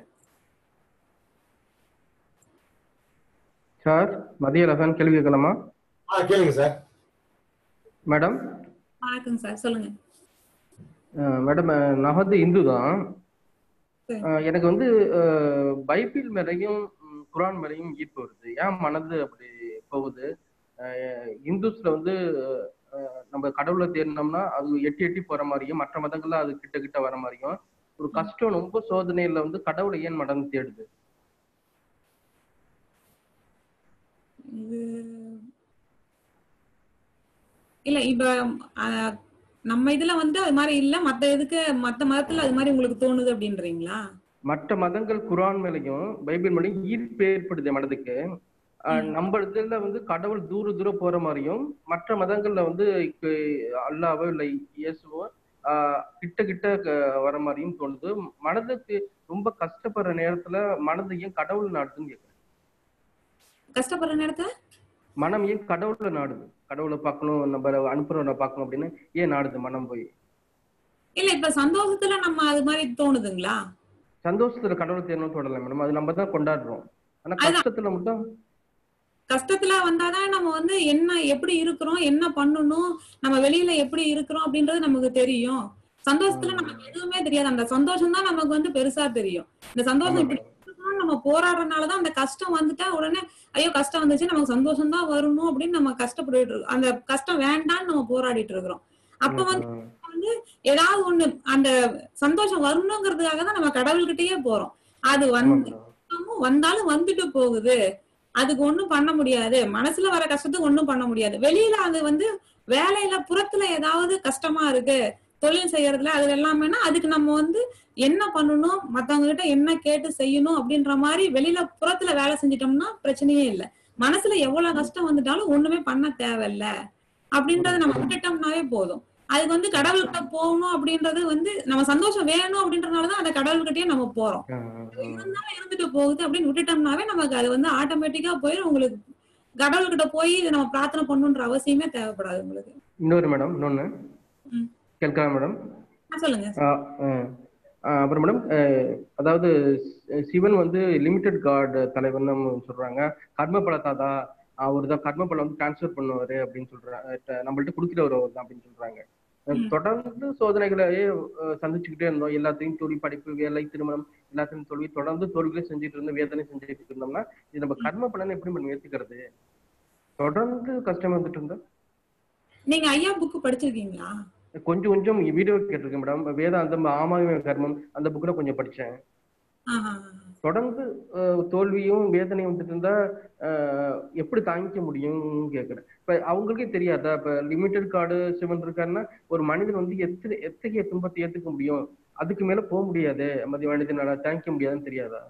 சார் மதிய ரசான் கேள்வி கேட்கலாமா ஆ கேளுங்க சார் மேடம் வணக்கம் சார் சொல்லுங்க அஹ் மேடம் அஹ் நான் வந்து இந்து தான் சரி. அஹ் எனக்கு வந்து அஹ், பைபிள் மேலையும் ம், குரான் மேலையும் ஈர்ப்பு வருது ஏன் மனது அப்படி போகுது அஹ், இந்துஸ்ல வந்து அஹ், நம்ம கடவுளை தேடினோம்னா அது எட்டி எட்டி போற மாதிரியும் மற்ற மதங்கள்ல அது கிட்ட கிட்ட வர மாதிரியும் ஒரு கஷ்டம் ரொம்ப சோதனையில வந்து கடவுளை ஏன் மனம் தேடுது இது இல்ல இப்ப அஹ், நம்ம இதுல வந்து அது மாதிரி இல்ல மத்த இதுக்கு மத்த மதத்துல அது மாதிரி உங்களுக்கு தோணுது அப்படின்றீங்களா மற்ற மதங்கள் குரான் மேலையும் பைபிள் மேலையும் ஈர்ப்பு ஏற்படுது மனதுக்கு ஆஹ் நம்ம இதுல வந்து கடவுள் தூர தூரம் போற மாதிரியும் மற்ற மதங்கள்ல வந்து இப்ப அல்லாவோ இல்லை இயேசுவோ ஆஹ் கிட்ட கிட்ட க- வர மாதிரியும் தோணுது மனதுக்கு ரொம்ப கஷ்டப்படுற நேரத்துல மனது ஏன் கடவுள் நாடுதுன்னு கேட்குறேன் கஷ்டப்படுற நேரத்துல மனம் ஏன் கடவுளை நாடுது கடவுளை பார்க்கணும் நம்ம அனுப்புறவனை பார்க்கணும் அப்படின்னு ஏன் நாடுது மனம் போய் இல்ல இப்ப சந்தோஷத்துல நம்ம அது மாதிரி தோணுதுங்களா சந்தோஷத்துல கடவுளை தேடணும் தொடரல மேடம் அது நம்ம தான் கொண்டாடுறோம் ஆனா அதான். கஷ்டத்துல மட்டும் கஷ்டத்துல வந்தாதான் நம்ம வந்து என்ன எப்படி இருக்கிறோம் என்ன பண்ணணும் நம்ம வெளியில எப்படி இருக்கிறோம் அப்படின்றது நமக்கு தெரியும் சந்தோஷத்துல நமக்கு எதுவுமே தெரியாது அந்த சந்தோஷம் தான் நமக்கு வந்து பெருசா தெரியும் இந்த சந்தோஷம் இப்படி இருக்கணும்னு நம்ம போராடுறதுனாலதான் அந்த கஷ்டம் வந்துட்டா உடனே ஐயோ கஷ்டம் வந்துச்சு நமக்கு சந்தோஷம் தான் வரணும் அப்படின்னு நம்ம கஷ்டப்பட்டுட்டு இருக்கோம் அந்த கஷ்டம் வேண்டாம்னு நம்ம போராடிட்டு இருக்கிறோம் அப்ப வந்து வந்து ஏதாவது ஒண்ணு அந்த சந்தோஷம் வரணுங்கிறதுக்காக தான் நம்ம கடவுள்கிட்டயே போறோம் அது வந்து கஷ்டமும் வந்தாலும் வந்துட்டு போகுது அதுக்கு ஒண்ணும் பண்ண முடியாது மனசுல வர கஷ்டத்துக்கு ஒண்ணும் பண்ண முடியாது வெளியில அது வந்து வேலையில புறத்துல ஏதாவது கஷ்டமா இருக்கு தொழில் செய்யறதுல அது எல்லாமேனா அதுக்கு நம்ம வந்து என்ன பண்ணணும் மத்தவங்க கிட்ட என்ன கேட்டு செய்யணும் அப்படின்ற மாதிரி வெளியில புறத்துல வேலை செஞ்சிட்டோம்னா பிரச்சனையே இல்ல மனசுல எவ்வளவு கஷ்டம் வந்துட்டாலும் ஒண்ணுமே பண்ண தேவையில்ல அப்படின்றத நம்ம விட்டுட்டோம்னாவே போதும் அதுக்கு வந்து கடவுள்கிட்ட போகணும் அப்படின்றது வந்து நம்ம சந்தோஷம் வேணும் அப்படின்றதுனாலதான் அந்த கடவுள்கிட்டயே நம்ம போறோம் இருந்தாலும் இருந்துட்டு போகுது அப்படின்னு விட்டுட்டோம்னாவே நமக்கு அது வந்து ஆட்டோமேட்டிக்கா போயிடும் உங்களுக்கு கடவுள்கிட்ட போய் இதை நம்ம பிரார்த்தனை பண்ணணுன்ற அவசியமே தேவைப்படாது உங்களுக்கு இன்னொரு மேடம் இன்னொன்னு ம். கேட்கலாம் மேடம் ஆ, சொல்லுங்க ஆஹ் ஆஹ் ஆஹ் அப்புறம் மேடம் அதாவது சி- சிவன் வந்து லிமிடெட் காட் தலைவர்னு நம்ம சொல்றாங்க கர்ம பலத்தாதா அவர் தான் கர்ம பலம் வந்து டிரான்ஸ்ஃபர் பண்ணுவாரு அப்படின்னு சொல்றாங்க நம்மள்ட்ட கொடுக்கிறவர் அவர் தான் அப்படின்னு சொல்றாங்க அஹ் ம். தொடர்ந்து சோதனைகளை அஹ், சந்திச்சுக்கிட்டே இருந்தோம் எல்லாத்தையும் தொழில் படிப்பு வேலை திருமணம் எல்லாத்தையும் தோல்வி தொடர்ந்து தோல்விகளை செஞ்சுட்டு இருந்தோம் வேதனை செஞ்சுட்டு இருந்தோம்னா இது நம்ம கர்ம பலனை எப்படி நம்ம ஏத்துக்கிறது தொடர்ந்து கஷ்டம் வந்துட்டு இருந்தா நீங்க ஐயா புக் படிச்சிருக்கீங்களா கொஞ்சம் கொஞ்சம் வீடியோ கேட்டிருக்கேன் மேடம் வேதாந்தம் ஆமாய கர்மம் அந்த புக்ல கொஞ்சம் படிச்சேன் ஆஹா. தொடர்ந்து அஹ், தோல்வியும் வேதனையும் வந்துட்டு இருந்தா அஹ், எப்படி தாங்கிக்க முடியும்னு கேக்குறேன் இப்ப அவங்களுக்கே தெரியாதா இப்ப லிமிடெட் கார்டு சிவன் இருக்காருன்னா ஒரு மனிதன் வந்து எத்தனை எத்தகைய துன்பத்தை ஏத்துக்க முடியும் அதுக்கு மேல போக முடியாது மதிய மனிதனால தாங்கிக்க முடியாதுன்னு தெரியாதா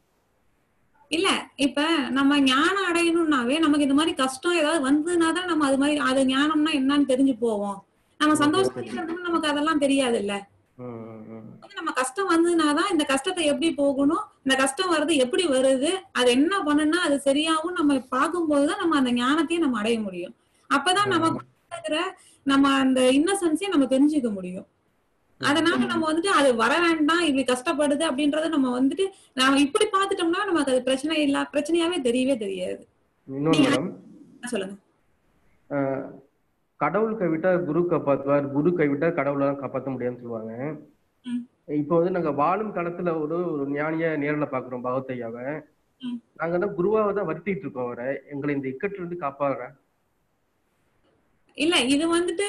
இல்ல இப்ப நம்ம ஞானம் அடையணும்னாவே நமக்கு இந்த மாதிரி கஷ்டம் ஏதாவது வந்ததுன்னா தான் நம்ம அது மாதிரி அது ஞானம்னா என்னன்னு தெரிஞ்சு போவோம் நம்ம சந்தோஷமா இருக்கிறது நமக்கு அதெல்லாம் தெரியாது இல்ல ம், ம், ம். நம்ம கஷ்டம் வந்ததுனாதான் இந்த கஷ்டத்தை எப்படி போகணும் இந்த கஷ்டம் வருது எப்படி வருது அது என்ன பண்ணுனா அது சரியாவும் நம்ம பார்க்கும்போதுதான் நம்ம அந்த ஞானத்தையும் நம்ம அடைய முடியும் அப்பதான் நமக்கு இருக்கிற நம்ம அந்த இன்னசென்ஸையும் நம்ம தெரிஞ்சுக்க முடியும் அதனால நம்ம வந்துட்டு அது வர வேண்டாம் இப்படி கஷ்டப்படுது அப்படின்றத நம்ம வந்துட்டு நாம இப்படி பார்த்துட்டோம்னா நமக்கு அது பிரச்சனை இல்ல பிரச்சனையாவே தெரியவே தெரியாது இன்னொன்னு மேடம் சொல்லுங்க அஹ், கடவுள் கைவிட்டா குரு காப்பாத்துவார் குரு கைவிட்டா கடவுளால காப்பாற்ற முடியாதுன்னு சொல்லுவாங்க ம். இப்போ வந்து நாங்க வாழும் காலத்துல ஒரு ஒரு ஞானிய நேர்ல பாக்குறோம் பகவத்தையாவை ம். நாங்க தான் குருவாவை தான் வருத்திட்டு இருக்கோம் அவரை எங்களை இந்த இக்கட்டுல இருந்து காப்பாடுற இல்ல இது வந்துட்டு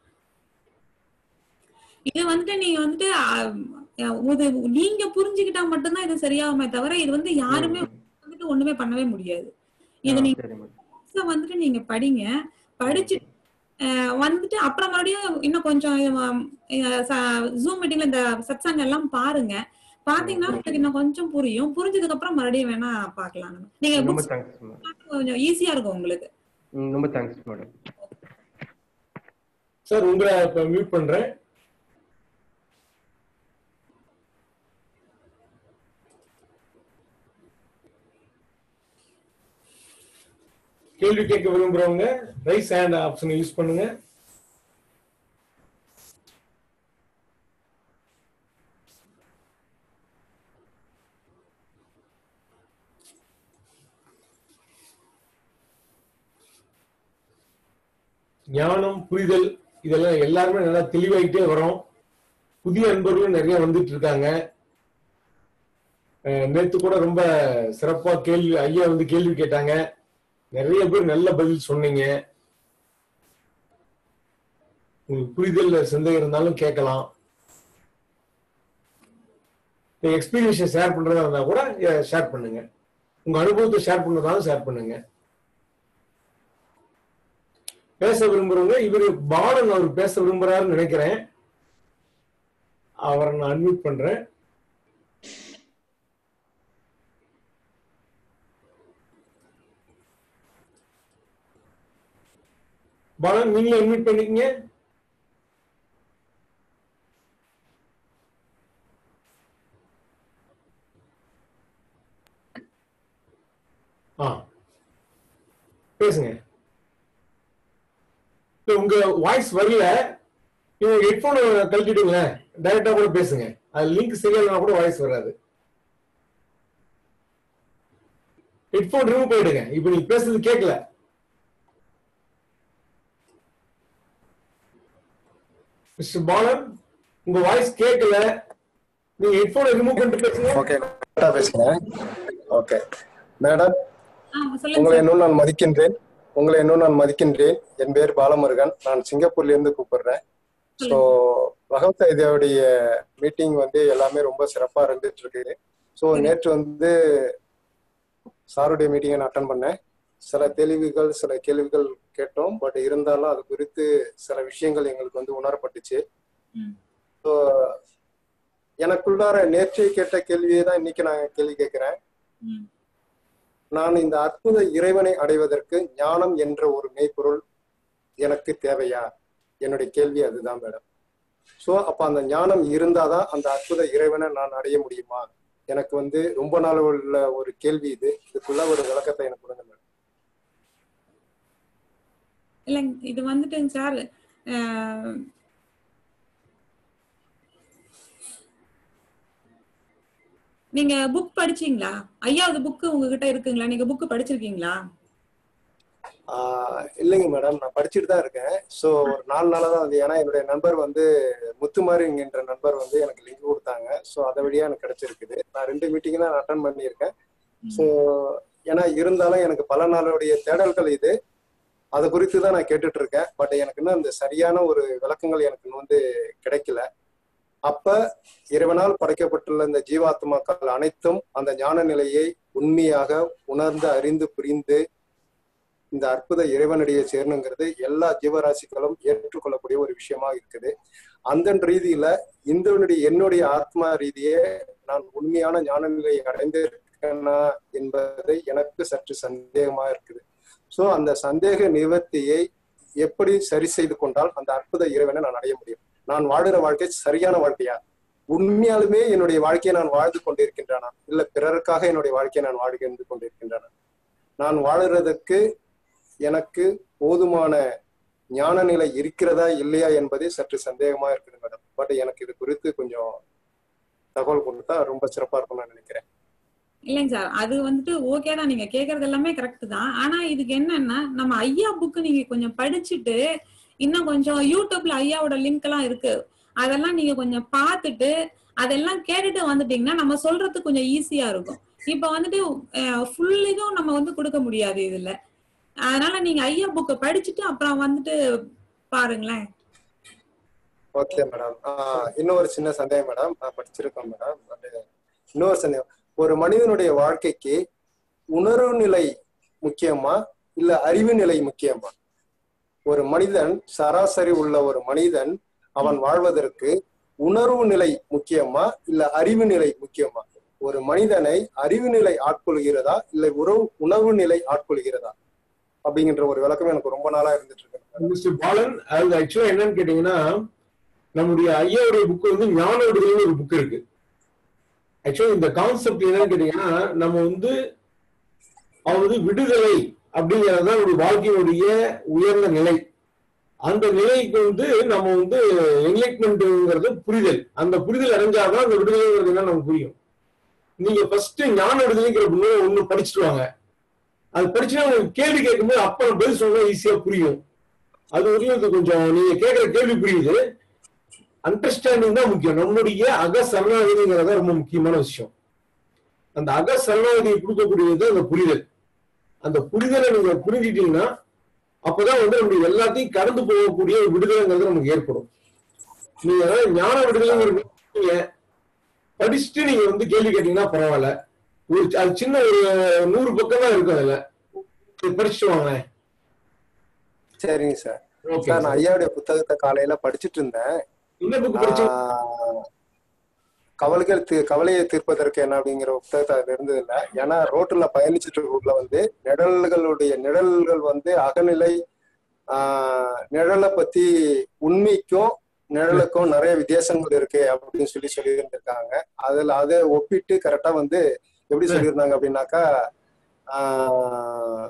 இது வந்துட்டு நீங்க வந்துட்டு ஆஹ், இது நீங்க புரிஞ்சுக்கிட்டா மட்டும்தான் இது சரியாகுமே தவிர இது வந்து யாருமே வந்துட்டு ஒண்ணுமே பண்ணவே முடியாது இது நீங்க சரி மேடம் books-அ வந்துட்டு நீங்க படிங்க படிச்சு அஹ், வந்துட்டு அப்புறம் மறுபடியும் இன்னும் கொஞ்சம் ஜூம் மீட்டிங்ல இந்த சத்சங்க எல்லாம் பாருங்க பாத்தீங்கன்னா உங்களுக்கு இன்னும் கொஞ்சம் புரியும் புரிஞ்சதுக்கு அப்புறம் மறுபடியும் வேணா பாக்கலாம் நம்ம. நீங்க ரொம்ப books தேங்க்ஸ் மேடம் கொஞ்சம் ஈஸியா இருக்கும் உங்களுக்கு ரொம்ப தேங்க்ஸ் மேடம் சார் உங்களை இப்ப மியூட் பண்றேன் கேள்வி கேட்க விரும்புறவங்க ரைஸ் ஹேண்ட் ஆப்ஷனை யூஸ் பண்ணுங்க ஞானம் புரிதல் இதெல்லாம் எல்லாருமே நல்லா தெளிவாயிட்டே வரோம் புதிய அன்பர்களும் நிறைய வந்துட்டு இருக்காங்க அஹ் நேத்து கூட ரொம்ப சிறப்பா கேள்வி ஐயா வந்து கேள்வி கேட்டாங்க நிறைய பேர் நல்ல பதில் சொன்னீங்க உங்களுக்கு புரிதல் சந்தேகம் இருந்தாலும் கேட்கலாம் எக்ஸ்பீரியன்ஸை ஷேர் பண்றதா இருந்தா கூட ஷேர் பண்ணுங்க உங்க அனுபவத்தை ஷேர் பண்றதாலும் ஷேர் பண்ணுங்க பேச விரும்புறவங்க இவரு பாலன் அவர் பேச விரும்புறாருன்னு நினைக்கிறேன் அவரை நான் அட்மிட் பண்றேன் பாலன் நீங்களே அட்மிட் பண்ணிக்கங்க ஆ பேசுங்க இப்ப உங்க வாய்ஸ் வரல நீங்க ஹெட்போன் கழட்டிடுங்களேன் டைரக்டா கூட பேசுங்க அது லிங்க் சரியா கூட வாய்ஸ் வராது ஹெட்போன் ரிமூவ் பண்ணிடுங்க இப்ப நீங்க பேசுறது கேட்கல மிஸ்டர் பாலன் உங்க வாய்ஸ் கேட்கல நீங்க ஹெட்போனை ரிமூவ் பண்ணிட்டு பேசுங்க ஓகே கரெக்டா பேசுறேன் ஓகே மேடம் ஆ, சொல்லுங்க உங்களை சார் இன்னும் நான் மதிக்கின்றேன் உங்களை இன்னும் நான் மதிக்கின்றேன் என் பேர் பாலமுருகன் நான் சிங்கப்பூர்ல இருந்து கூப்பிடுறேன் ஸோ பகவத் ஐயாவுடைய மீட்டிங் வந்து எல்லாமே ரொம்ப சிறப்பா இருந்துட்டு இருக்குது ஸோ நேற்று வந்து சாருடைய மீட்டிங்கை நான் அட்டன் பண்ணேன் சில தெளிவுகள் சில கேள்விகள் கேட்டோம் பட் இருந்தாலும் அது குறித்து சில விஷயங்கள் எங்களுக்கு வந்து உணரப்பட்டுச்சு ம். ஸோ எனக்குள்ளார நேற்றே கேட்ட கேள்வியை தான் இன்னைக்கு நான் கேள்வி கேட்கிறேன் ம். நான் இந்த அற்புத இறைவனை அடைவதற்கு ஞானம் என்ற ஒரு மெய்ப்பொருள் எனக்கு தேவையா என்னுடைய கேள்வி அதுதான் மேடம் சோ அப்ப அந்த ஞானம் இருந்தாதான் அந்த அற்புத இறைவனை நான் அடைய முடியுமா எனக்கு வந்து ரொம்ப நாள் உள்ள ஒரு கேள்வி இது இதுக்குள்ள ஒரு விளக்கத்தை எனக்கு கொடுங்க மேடம் இல்லைங்க இது வந்துட்டுங்க சார் அஹ், நீங்க புக் படிச்சீங்களா ஐயாவது புக்கு உங்ககிட்ட இருக்குங்களா நீங்க புக் படிச்சிருக்கீங்களா ஆஹ் இல்லைங்க மேடம் நான் படிச்சுட்டு தான் இருக்கேன் ஸோ ஒரு நாலு நாளாக தான் வந்து ஏன்னா என்னுடைய நண்பர் வந்து முத்துமாரி என்கின்ற நண்பர் வந்து எனக்கு லிங்க் கொடுத்தாங்க ஸோ அதை வழியா எனக்கு கிடைச்சிருக்குது நான் ரெண்டு மீட்டிங் தான் அட்டன் பண்ணியிருக்கேன் ஸோ ஏன்னா இருந்தாலும் எனக்கு பல நாளுடைய தேடல்கள் இது அது குறித்து தான் நான் கேட்டுட்டு இருக்கேன் பட் எனக்கு இன்னும் இந்த சரியான ஒரு விளக்கங்கள் எனக்கு இன்னும் வந்து கிடைக்கல அப்ப இறைவனால் படைக்கப்பட்டுள்ள இந்த ஜீவாத்மாக்கள் அனைத்தும் அந்த ஞான நிலையை உண்மையாக உணர்ந்து அறிந்து புரிந்து இந்த அற்புத இறைவனிடையே சேரணுங்கிறது எல்லா ஜீவராசிகளும் ஏற்றுக்கொள்ளக்கூடிய ஒரு விஷயமா இருக்குது அந்த ரீதியில இந்தனுடைய என்னுடைய ஆத்மா ரீதியே நான் உண்மையான ஞான நிலையை அடைந்திருக்கேனா என்பதை எனக்கு சற்று சந்தேகமா இருக்குது சோ அந்த சந்தேக நிவர்த்தியை எப்படி சரி செய்து கொண்டால் அந்த அற்புத இறைவனை நான் அடைய முடியும் நான் வாழுற வாழ்க்கை சரியான வாழ்க்கையா உண்மையாலுமே என்னுடைய வாழ்க்கையை நான் வாழ்ந்து கொண்டிருக்கின்றானா இல்ல பிறருக்காக என்னுடைய வாழ்க்கையை நான் வாழ்ந்து கொண்டிருக்கின்றன நான் வாழுறதுக்கு எனக்கு போதுமான ஞான நிலை இருக்கிறதா இல்லையா என்பதே சற்று சந்தேகமா இருக்குது மேடம் பட் எனக்கு இது குறித்து கொஞ்சம் தகவல் கொடுத்தா ரொம்ப சிறப்பா இருக்கும்னு நான் நினைக்கிறேன் இல்லைங்க சார் அது வந்துட்டு ஓகே தான் நீங்க கேக்குறது எல்லாமே கரெக்ட் தான் ஆனா இதுக்கு என்னன்னா நம்ம ஐயா புக்கு நீங்க கொஞ்சம் படிச்சுட்டு இன்னும் கொஞ்சம் யூடியூப்ல ஐயாவோட லிங்க் எல்லாம் இருக்கு அதெல்லாம் நீங்க கொஞ்சம் பார்த்துட்டு அதெல்லாம் கேட்டுட்டு வந்துட்டீங்கன்னா நம்ம சொல்றதுக்கு கொஞ்சம் ஈஸியா இருக்கும் இப்ப வந்துட்டு ஃபுல் இதுவும் நம்ம வந்து கொடுக்க முடியாது இதுல அதனால நீங்க ஐயா புக்கை படிச்சுட்டு அப்புறம் வந்துட்டு பாருங்களேன் ஓகே மேடம் இன்னொரு சின்ன சந்தேகம் மேடம் நான் படிச்சிருக்கேன் மேடம் இன்னொரு சந்தேகம் ஒரு மனிதனுடைய வாழ்க்கைக்கு உணர்வு நிலை முக்கியமா இல்ல அறிவு நிலை முக்கியமா ஒரு மனிதன் சராசரி உள்ள ஒரு மனிதன் அவன் வாழ்வதற்கு உணர்வு நிலை முக்கியமா இல்ல அறிவு நிலை முக்கியமா ஒரு மனிதனை அறிவு நிலை ஆட்கொள்கிறதா இல்ல உறவு உணர்வு நிலை ஆட்கொள்கிறதா அப்படிங்கிற ஒரு விளக்கம் எனக்கு ரொம்ப நாளா இருந்துட்டு இருக்கு மிஸ்டர் பாலன் அது ஆக்சுவலா என்னன்னு கேட்டீங்கன்னா நம்முடைய ஐயாவுடைய புக் வந்து ஞான விடுதலைன்னு ஒரு புக் இருக்கு ஆக்சுவலா இந்த கான்செப்ட் என்னன்னு கேட்டீங்கன்னா நம்ம வந்து அதாவது விடுதலை அப்படிங்கிறது தான் நம்முடைய வாழ்க்கையினுடைய உயர்ந்த நிலை அந்த நிலைக்கு வந்து நம்ம வந்து என்லைட்மெண்ட்ங்கிறது புரிதல் அந்த புரிதல் அடைஞ்சாதான் அந்த விடுதலைங்கிறது என்ன நமக்கு புரியும் நீங்க ஃபர்ஸ்ட் ஞான விடுதலைங்கிற நூலை ஒண்ணு படிச்சுட்டு வாங்க அது படிச்சுன்னா உங்களுக்கு கேள்வி கேட்கும்போது அப்புறம் பதில் சொல்ல ஈஸியா புரியும் அது வரையும் இது கொஞ்சம் நீங்க கேட்கிற கேள்வி புரியுது அண்டர்ஸ்டாண்டிங் தான் முக்கியம் நம்முடைய அக சரணாகதிங்கிறத ரொம்ப முக்கியமான விஷயம் அந்த அக சரணாகதியை கொடுக்கக்கூடியது அந்த புரிதல் அந்த புரிதலை நீங்க புரிஞ்சிட்டீங்கன்னா அப்பதான் வந்து நம்முடைய எல்லாத்தையும் கடந்து போகக்கூடிய ஒரு விடுதலைங்கிறது நமக்கு ஏற்படும் நீங்க ஞான விடுதலைங்கிற நீங்க படிச்சுட்டு நீங்க வந்து கேள்வி கேட்டீங்கன்னா பரவாயில்ல ஒரு அது சின்ன ஒரு நூறு பக்கம் தான் இருக்கும் அதுல இது படிச்சுட்டு வாங்க சரிங்க சார் ஓகே சார் நான் ஐயாவுடைய புத்தகத்தை காலையில படிச்சிட்டு இருந்தேன் என்ன புக் படிச்சு ஆஹ் கவலைகள் தீ- கவலையை தீர்ப்பதற்கு என்ன அப்படிங்கிற புத்தகத்தை அது இருந்தது இல்ல ஏன்னா ரோட்டுல பயணிச்சுட்டு இருக்கக்குள்ள வந்து நிழல்களுடைய நிழல்கள் வந்து அகநிலை ஆஹ் நிழலை பத்தி உண்மைக்கும் நிழலுக்கும் நிறைய வித்தியாசங்கள் இருக்கு அப்படின்னு சொல்லி சொல்லி இருந்திருக்காங்க அதுல அதை ஒப்பிட்டு கரெக்டா வந்து எப்படி சொல்லியிருந்தாங்க அப்படின்னாக்கா ஆஹ்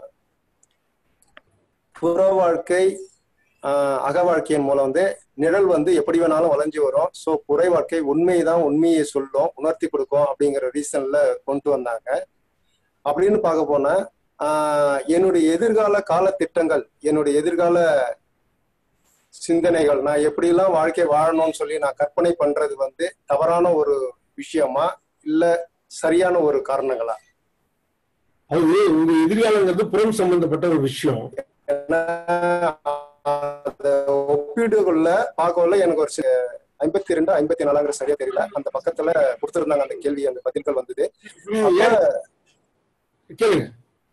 புற வாழ்க்கை ஆஹ் அக வாழ்க்கையின் மூலம் வந்து நிழல் வந்து எப்படி வேணாலும் வளைஞ்சு வரும் ஸோ புறை வாழ்க்கை உண்மையை தான் உண்மையை சொல்லும் உணர்த்தி கொடுக்கும் அப்படிங்கிற ரீசன்ல கொண்டு வந்தாங்க அப்படின்னு பார்க்க போனா ஆஹ் என்னுடைய எதிர்கால கால திட்டங்கள் என்னுடைய எதிர்கால சிந்தனைகள் நான் எப்படிலாம் வாழ்க்கை வாழணும்னு சொல்லி நான் கற்பனை பண்றது வந்து தவறான ஒரு விஷயமா இல்ல சரியான ஒரு காரணங்களா அது உங்க எதிர்காலங்கிறது புறம் சம்பந்தப்பட்ட ஒரு விஷயம் ஏன்னா அந்த ஒப்பீடுகள்ல பார்க்கல எனக்கு ஒரு ஐம்பத்தி ரெண்டு ஐம்பத்தி நாலாங்கிற சரியா தெரியல அந்த பக்கத்துல கொடுத்திருந்தாங்க அந்த கேள்வி அந்த பதில்கள் வந்தது அப்ப கேளுங்க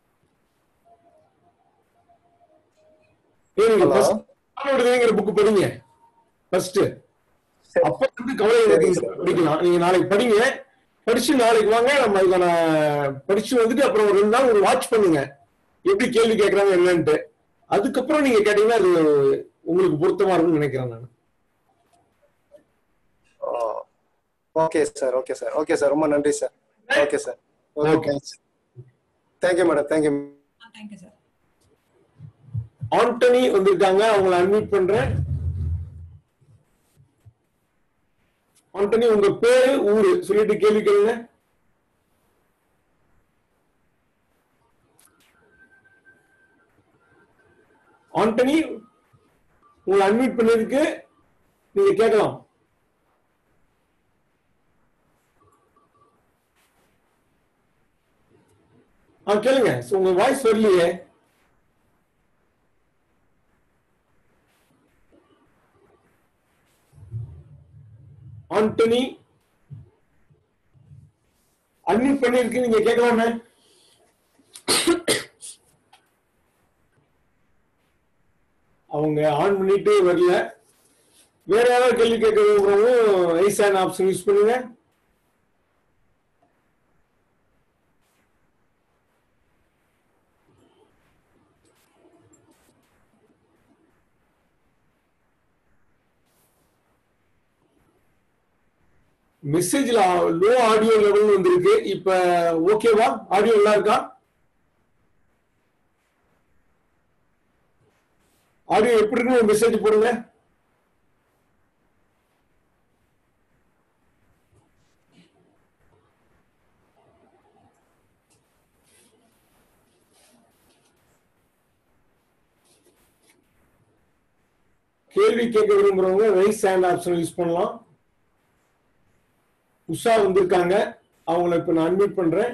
ஏன் Hello? விடுதலைங்கிற புக் படிங்க ஃபர்ஸ்ட் அப்ப வந்து கவலை சரிங்க பத்தி படிக்கலாம் நீங்க நாளைக்கு படிங்க படிச்சு நாளைக்கு வாங்க நம்ம அதுக்கான படிச்சு வந்துட்டு அப்புறம் ஒரு ரெண்டு நாள் ஒரு வாட்ச் பண்ணுங்க எப்படி கேள்வி கேட்கறாங்க என்னன்ட்டு அதுக்கப்புறம் நீங்க கேட்டீங்கன்னா அது உங்களுக்கு பொருத்தமா இருக்கும்னு நினைக்கிறேன் நான் okay sir okay sir okay sir ரொம்ப நன்றி sir okay sir Okay. Thank you madam thank you thank you sir Antony வந்திருக்காங்க அவங்கள அட்மிட் பண்றேன் ஆண்டனி உங்க பேரு ஊரு சொல்லிட்டு கேள்வி கேளுங்க ஆண்டனி உங்களை அட்மிட் பண்ணதுக்கு நீங்க கேட்கலாம் ஆ கேளுங்க உங்க வாய்ஸ் வரலையே ஆண்டனி அட்மிட் பண்ணிருக்கு நீங்க கேட்கலாமே அவங்க ஆன் பண்ணிட்டு வரல வேற யாராவது கேள்வி கேட்க விரும்புறவங்க ரைஸ் ஹேண்ட் ஆப்ஷன் யூஸ் பண்ணுங்க மெசேஜ்ல லோ ஆடியோ லெவல் வந்திருக்கு இப்ப ஓகேவா ஆடியோ நல்லா இருக்கா ஆடியோ எப்படி இருக்கு மெசேஜ் போடுங்க கேள்வி கேட்க விரும்புறவங்க ரைஸ் ஹேண்ட் ஆப்ஷன் யூஸ் பண்ணலாம் உஷா வந்திருக்காங்க அவங்கள இப்ப நான் அட்மிட் பண்றேன்